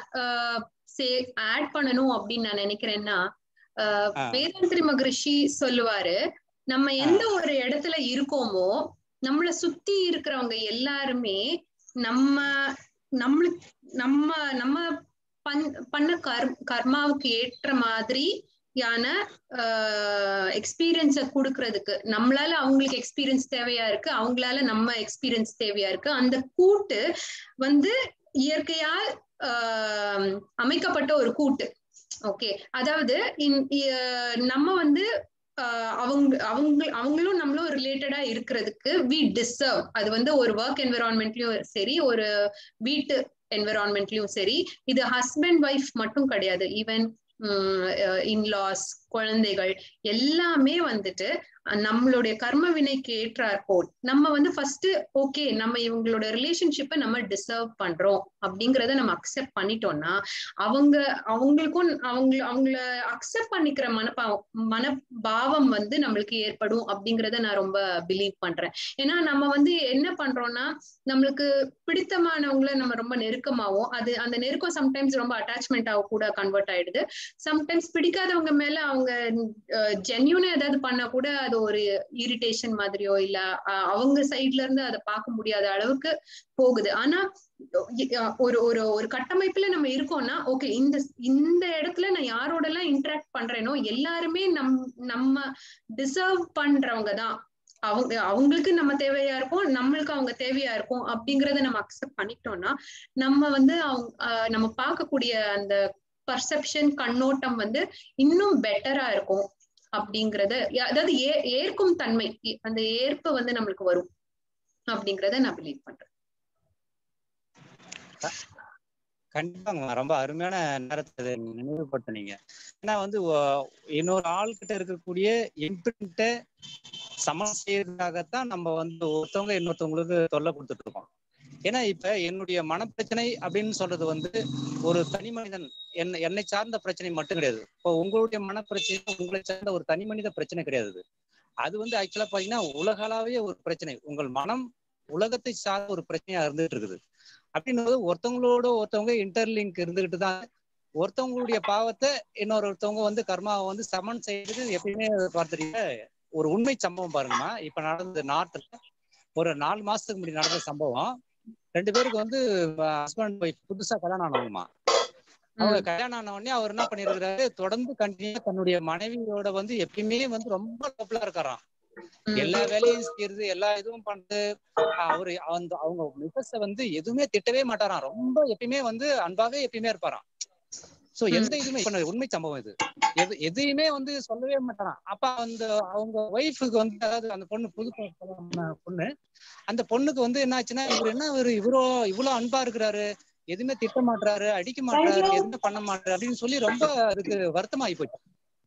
ஆட் பண்ணணும் அப்படின்னு நான் நினைக்கிறேன்னா ஆஹ் ஆ. வேதாந்திரி மகரிஷி சொல்லுவாரு நம்ம எந்த ஒரு இடத்துல இருக்கோமோ நம்மள சுத்தி இருக்கிறவங்க எல்லாருமே நம்ம நம்மளுக்கு நம்ம நம்ம பண்- பண்ண கர் கர்மாவுக்கு ஏற்ற மாதிரியான எக்ஸ்பீரியன்ஸ கொடுக்கறதுக்கு நம்மளால அவங்களுக்கு எக்ஸ்பீரியன்ஸ் தேவையா இருக்கு அவங்களால நம்ம எக்ஸ்பீரியன்ஸ் தேவையா இருக்கு அந்த கூட்டு வந்து இயற்கையா ஆஹ் அமைக்கப்பட்ட ஒரு கூட்டு ஓகே அதாவது இன்- இ- நம்ம வந்து அவங்க அவங்க அவங்களும் நம்மளும் ரிலேட்டடா இருக்கிறதுக்கு வி டிசர்வ் அது வந்து ஒரு ஒர்க் என்விரான்மெண்ட்லயும் சரி ஒரு வீட்டு என்விரான்மெண்ட்லயும் சரி இது ஹஸ்பண்ட் ஒய்ஃப் மட்டும் கிடையாது ஈவன் இன்லாஸ் குழந்தைகள் எல்லாமே வந்துட்டு நம்மளுடைய கர்ம வினைக்கு ஏற்றார் போல் நம்ம வந்து ஃபர்ஸ்ட் ஓகே நம்ம இவங்களோட ரிலேஷன்ஷிப்பை நம்ம டிசர்வ் பண்றோம் அப்படிங்கறத நம்ம அக்செப்ட் பண்ணிட்டோம்னா அவங்க அவங்களுக்கும் அவங்க அவங்கள அக்செப்ட் பண்ணிக்கிற மனப்பாவம் மனபாவம் வந்து நம்மளுக்கு ஏற்படும் அப்படிங்கறத நான் ரொம்ப பிலீவ் பண்றேன் ஏன்னா நம்ம வந்து என்ன பண்றோம்னா நம்மளுக்கு பிடித்தமானவங்கள நம்ம ரொம்ப நெருக்கமாவும் அது அந்த நெருக்கம் சம்டைம்ஸ் ரொம்ப அட்டாச்மெண்டாக கூட கன்வெர்ட் ஆயிடுது சம்டைம்ஸ் பிடிக்காதவங்க மேல அவங்க ஜென்யூனா ஏதாவது பண்ணா கூட அது ஒரு இரிட்டேஷன் மாதிரியோ இல்ல அவங்க சைட்ல இருந்து அதை பார்க்க முடியாத அளவுக்கு போகுது ஆனா ஒரு ஒரு ஒரு கட்டமைப்புல நம்ம இருக்கோம்னா ஓகே இந்த இந்த இடத்துல நான் யாரோட எல்லாம் இன்டராக்ட் பண்றேனோ எல்லாருமே நம் நம்ம டிசர்வ் பண்றவங்க தான் அவங்க அவங்களுக்கு நம்ம தேவையா இருக்கும் நம்மளுக்கு அவங்க தேவையா இருக்கும் அப்படிங்கறத நம்ம அக்செப்ட் பண்ணிட்டோம்னா நம்ம வந்து அவங்க நம்ம பார்க்கக்கூடிய அந்த பர்செப்ஷன் கண்ணோட்டம் வந்து இன்னும் பெட்டரா இருக்கும் அப்படிங்கறத அதாவது ஏ ஏற்கும் தன்மை அந்த ஏற்பு வந்து நம்மளுக்கு வரும் அப்படிங்கறத நான் பிலீவ் பண்றேன் கண்டிப்பாங்க ரொம்ப அருமையான நேரத்தை நினைவுபடுத்தினீங்க ஏன்னா வந்து இன்னொரு ஆள்கிட்ட இருக்கக்கூடிய இம்பிரிண்ட சமன் செய்யறதுக்காகத்தான் நம்ம வந்து ஒருத்தவங்க இன்னொருத்தவங்களுக்கு தொல்லை கொடுத்துட்டு இருக்கோம் ஏன்னா இப்ப என்னுடைய மனப்பிரச்சனை அப்படின்னு சொல்றது வந்து ஒரு தனி மனிதன் என்ன என்னை சார்ந்த பிரச்சனை மட்டும் கிடையாது இப்போ உங்களுடைய மனப்பிரச்சனை உங்களை சார்ந்த ஒரு தனி மனித பிரச்சனை கிடையாது அது வந்து ஆக்சுவலா பாத்தீங்கன்னா உலகளாவிய ஒரு பிரச்சனை உங்கள் மனம் உலகத்தை சார்ந்த ஒரு பிரச்சனையா இருந்துட்டு இருக்குது அப்படின்னும் ஒருத்தவங்களோட ஒருத்தவங்க இன்டர்லிங்க் இருந்துகிட்டு தான் ஒருத்தவங்களுடைய பாவத்தை இன்னொருத்தவங்க வந்து கர்மாவை வந்து சமன் செய்யறது எப்பயுமே பார்த்துருக்கீங்க ஒரு உண்மை சம்பவம் பாருங்கம்மா இப்ப நடந்தது நார்த்ல ஒரு நாலு மாசத்துக்கு முன்னாடி நடந்த சம்பவம் ரெண்டு பேருக்கு வந்து ஹஸ்பண்ட் ஒய்ஃப் புதுசா கல்யாணம் ஆனவங்கம்மா அவங்க கல்யாணம் ஆன உடனே அவர் என்ன பண்ணிருக்கிறாரு தொடர்ந்து கண்டினியூ தன்னுடைய மனைவியோட வந்து எப்பயுமே வந்து ரொம்ப லவ்லா இருக்காராம் எல்லா வேலையும் செய்யறது எல்லா இதுவும் பண்றது அவரு அந்த அவங்க மிஸ்ஸ வந்து எதுவுமே திட்டவே மாட்டாராம் ரொம்ப எப்பயுமே வந்து அன்பாவே எப்பயுமே இருப்பாராம் சோ எந்த இதுவுமே பண்ண உண்மை சம்பவம் இது எது எதையுமே வந்து சொல்லவே மாட்டாராம் அப்ப அந்த அவங்க ஒய்ஃபுக்கு வந்து அதாவது அந்த பொண்ணு புது பொண்ணு அந்த பொண்ணுக்கு வந்து என்ன ஆச்சுன்னா இவர் என்ன இவரு இவரோ இவ்வளவு அன்பா இருக்கிறாரு எதுவுமே திட்ட மாட்டாரு அடிக்க மாட்டாரு எதுவுமே பண்ண மாட்டாரு அப்படின்னு சொல்லி ரொம்ப அதுக்கு வருத்தமாயி போச்சு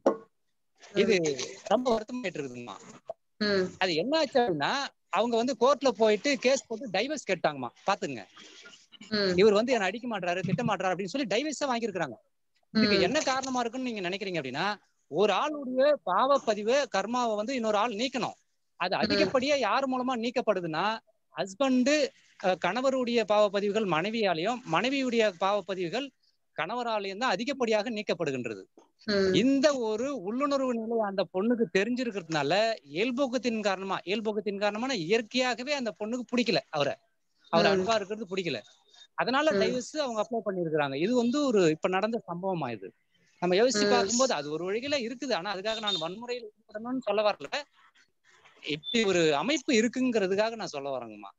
இது ரொம்ப வருத்தமாயிட்டு இருக்குதுமா அது என்ன ஆச்சு அப்படின்னா அவங்க வந்து கோர்ட்ல போயிட்டு கேஸ் போட்டு டைவர்ஸ் கேட்டாங்கம்மா பாத்துங்க இவர் வந்து என்ன அடிக்க மாட்டாரு திட்ட மாட்டாரு அப்படின்னு சொல்லி டைவர்ஸா வாங்கியிருக்கிறாங்க இதுக்கு என்ன காரணமா இருக்குன்னு நீங்க நினைக்கிறீங்க அப்படின்னா ஒரு ஆளுடைய பாவ பதிவு கர்மாவை வந்து இன்னொரு ஆள் நீக்கணும் அது அதிகப்படியா யார் மூலமா நீக்கப்படுதுன்னா ஹஸ்பண்டு கணவருடைய பாவ பதிவுகள் மனைவியாலையும் மனைவியுடைய பாவ பதிவுகள் கணவராலையும் தான் அதிகப்படியாக நீக்கப்படுகின்றது இந்த ஒரு உள்ளுணர்வு நிலை அந்த பொண்ணுக்கு தெரிஞ்சிருக்கிறதுனால இயல்போக்கத்தின் காரணமா இயல்போக்கத்தின் காரணமான இயற்கையாகவே அந்த பொண்ணுக்கு பிடிக்கல அவரை அவர் அன்பா இருக்கிறது பிடிக்கல அதனால டைவர்ஸ் அவங்க அப்ளை பண்ணிருக்கிறாங்க இது வந்து ஒரு இப்ப நடந்த சம்பவமா இது நம்ம யோசிச்சு பார்க்கும்போது அது ஒரு வழியில இருக்குது ஆனா அதுக்காக நான் வன்முறையில் ஈடுபடணும்னு சொல்ல வரல இப்படி ஒரு அமைப்பு இருக்குங்கிறதுக்காக நான் சொல்ல வரேங்கம்மா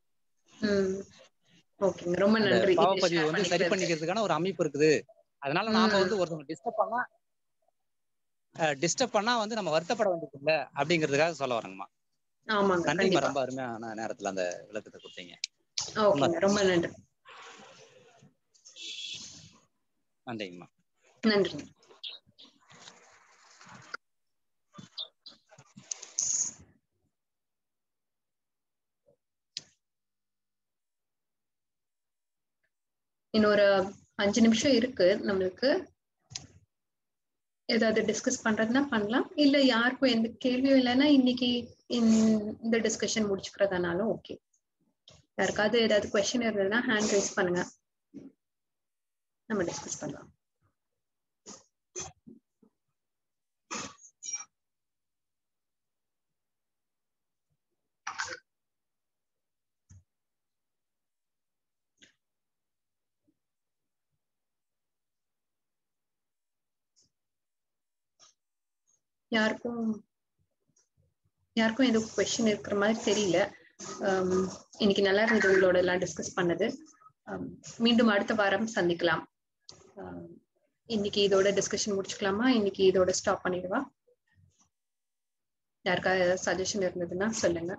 ரொம்ப நன்றி பாவப்பதிவு வந்து சரி பண்ணிக்கிறதுக்கான ஒரு அமைப்பு இருக்குது அதனால நாம வந்து ஒருத்தவங்க டிஸ்டர்ப் பண்ணா டிஸ்டர்ப் பண்ணா வந்து நம்ம வருத்தப்பட வேண்டியது இல்ல அப்படிங்கிறதுக்காக சொல்ல வரேங்கம்மா ஆமாங்க நன்றிமா ரொம்ப அருமையான நேரத்துல அந்த விளக்கத்தை கொடுத்தீங்க ஓகே ரொம்ப நன்றி நன்றிங்கம்மா நன்றி இன்னொரு அஞ்சு நிமிஷம் இருக்கு நம்மளுக்கு ஏதாவது டிஸ்கஸ் பண்றதுன்னா பண்ணலாம் இல்ல யாருக்கும் எந்த கேள்வியும் இல்லைன்னா இன்னைக்கு இந்த டிஸ்கஷன் முடிச்சுக்கிறதுனாலும் ஓகே யாருக்காவது ஏதாவது கொஸ்டின் இருந்ததுன்னா ஹேண்ட் ரைஸ் பண்ணுங்க நம்ம டிஸ்கஸ் பண்ணலாம் யாருக்கும் யாருக்கும் எதுவும் கொஸ்டின் இருக்கிற மாதிரி தெரியல இன்னைக்கு நல்லா இருந்தது உங்களோட எல்லாம் டிஸ்கஸ் பண்ணது மீண்டும் அடுத்த வாரம் சந்திக்கலாம் இன்னைக்கு இதோட டிஸ்கஷன் முடிச்சுக்கலாமா இன்னைக்கு இதோட ஸ்டாப் பண்ணிடுவா யாருக்காவது ஏதாவது சஜஷன் இருந்ததுன்னா சொல்லுங்க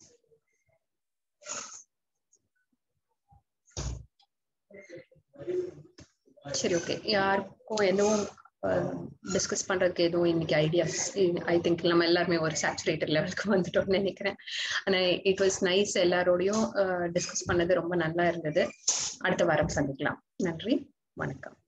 சரி ஓகே யாருக்கும் எதுவும் டிஸ்கஸ் பண்றதுக்கு எதுவும் இன்னைக்கு ஐடியாஸ் ஐ திங்க் நம்ம எல்லாருமே ஒரு சேச்சுரேட்டட் லெவலுக்கு வந்துட்டோம்னு நினைக்கிறேன் ஆனா இட் வாஸ் நைஸ் எல்லாரோடையும் டிஸ்கஸ் பண்ணது ரொம்ப நல்லா இருந்தது அடுத்த வாரம் சந்திக்கலாம் நன்றி வணக்கம்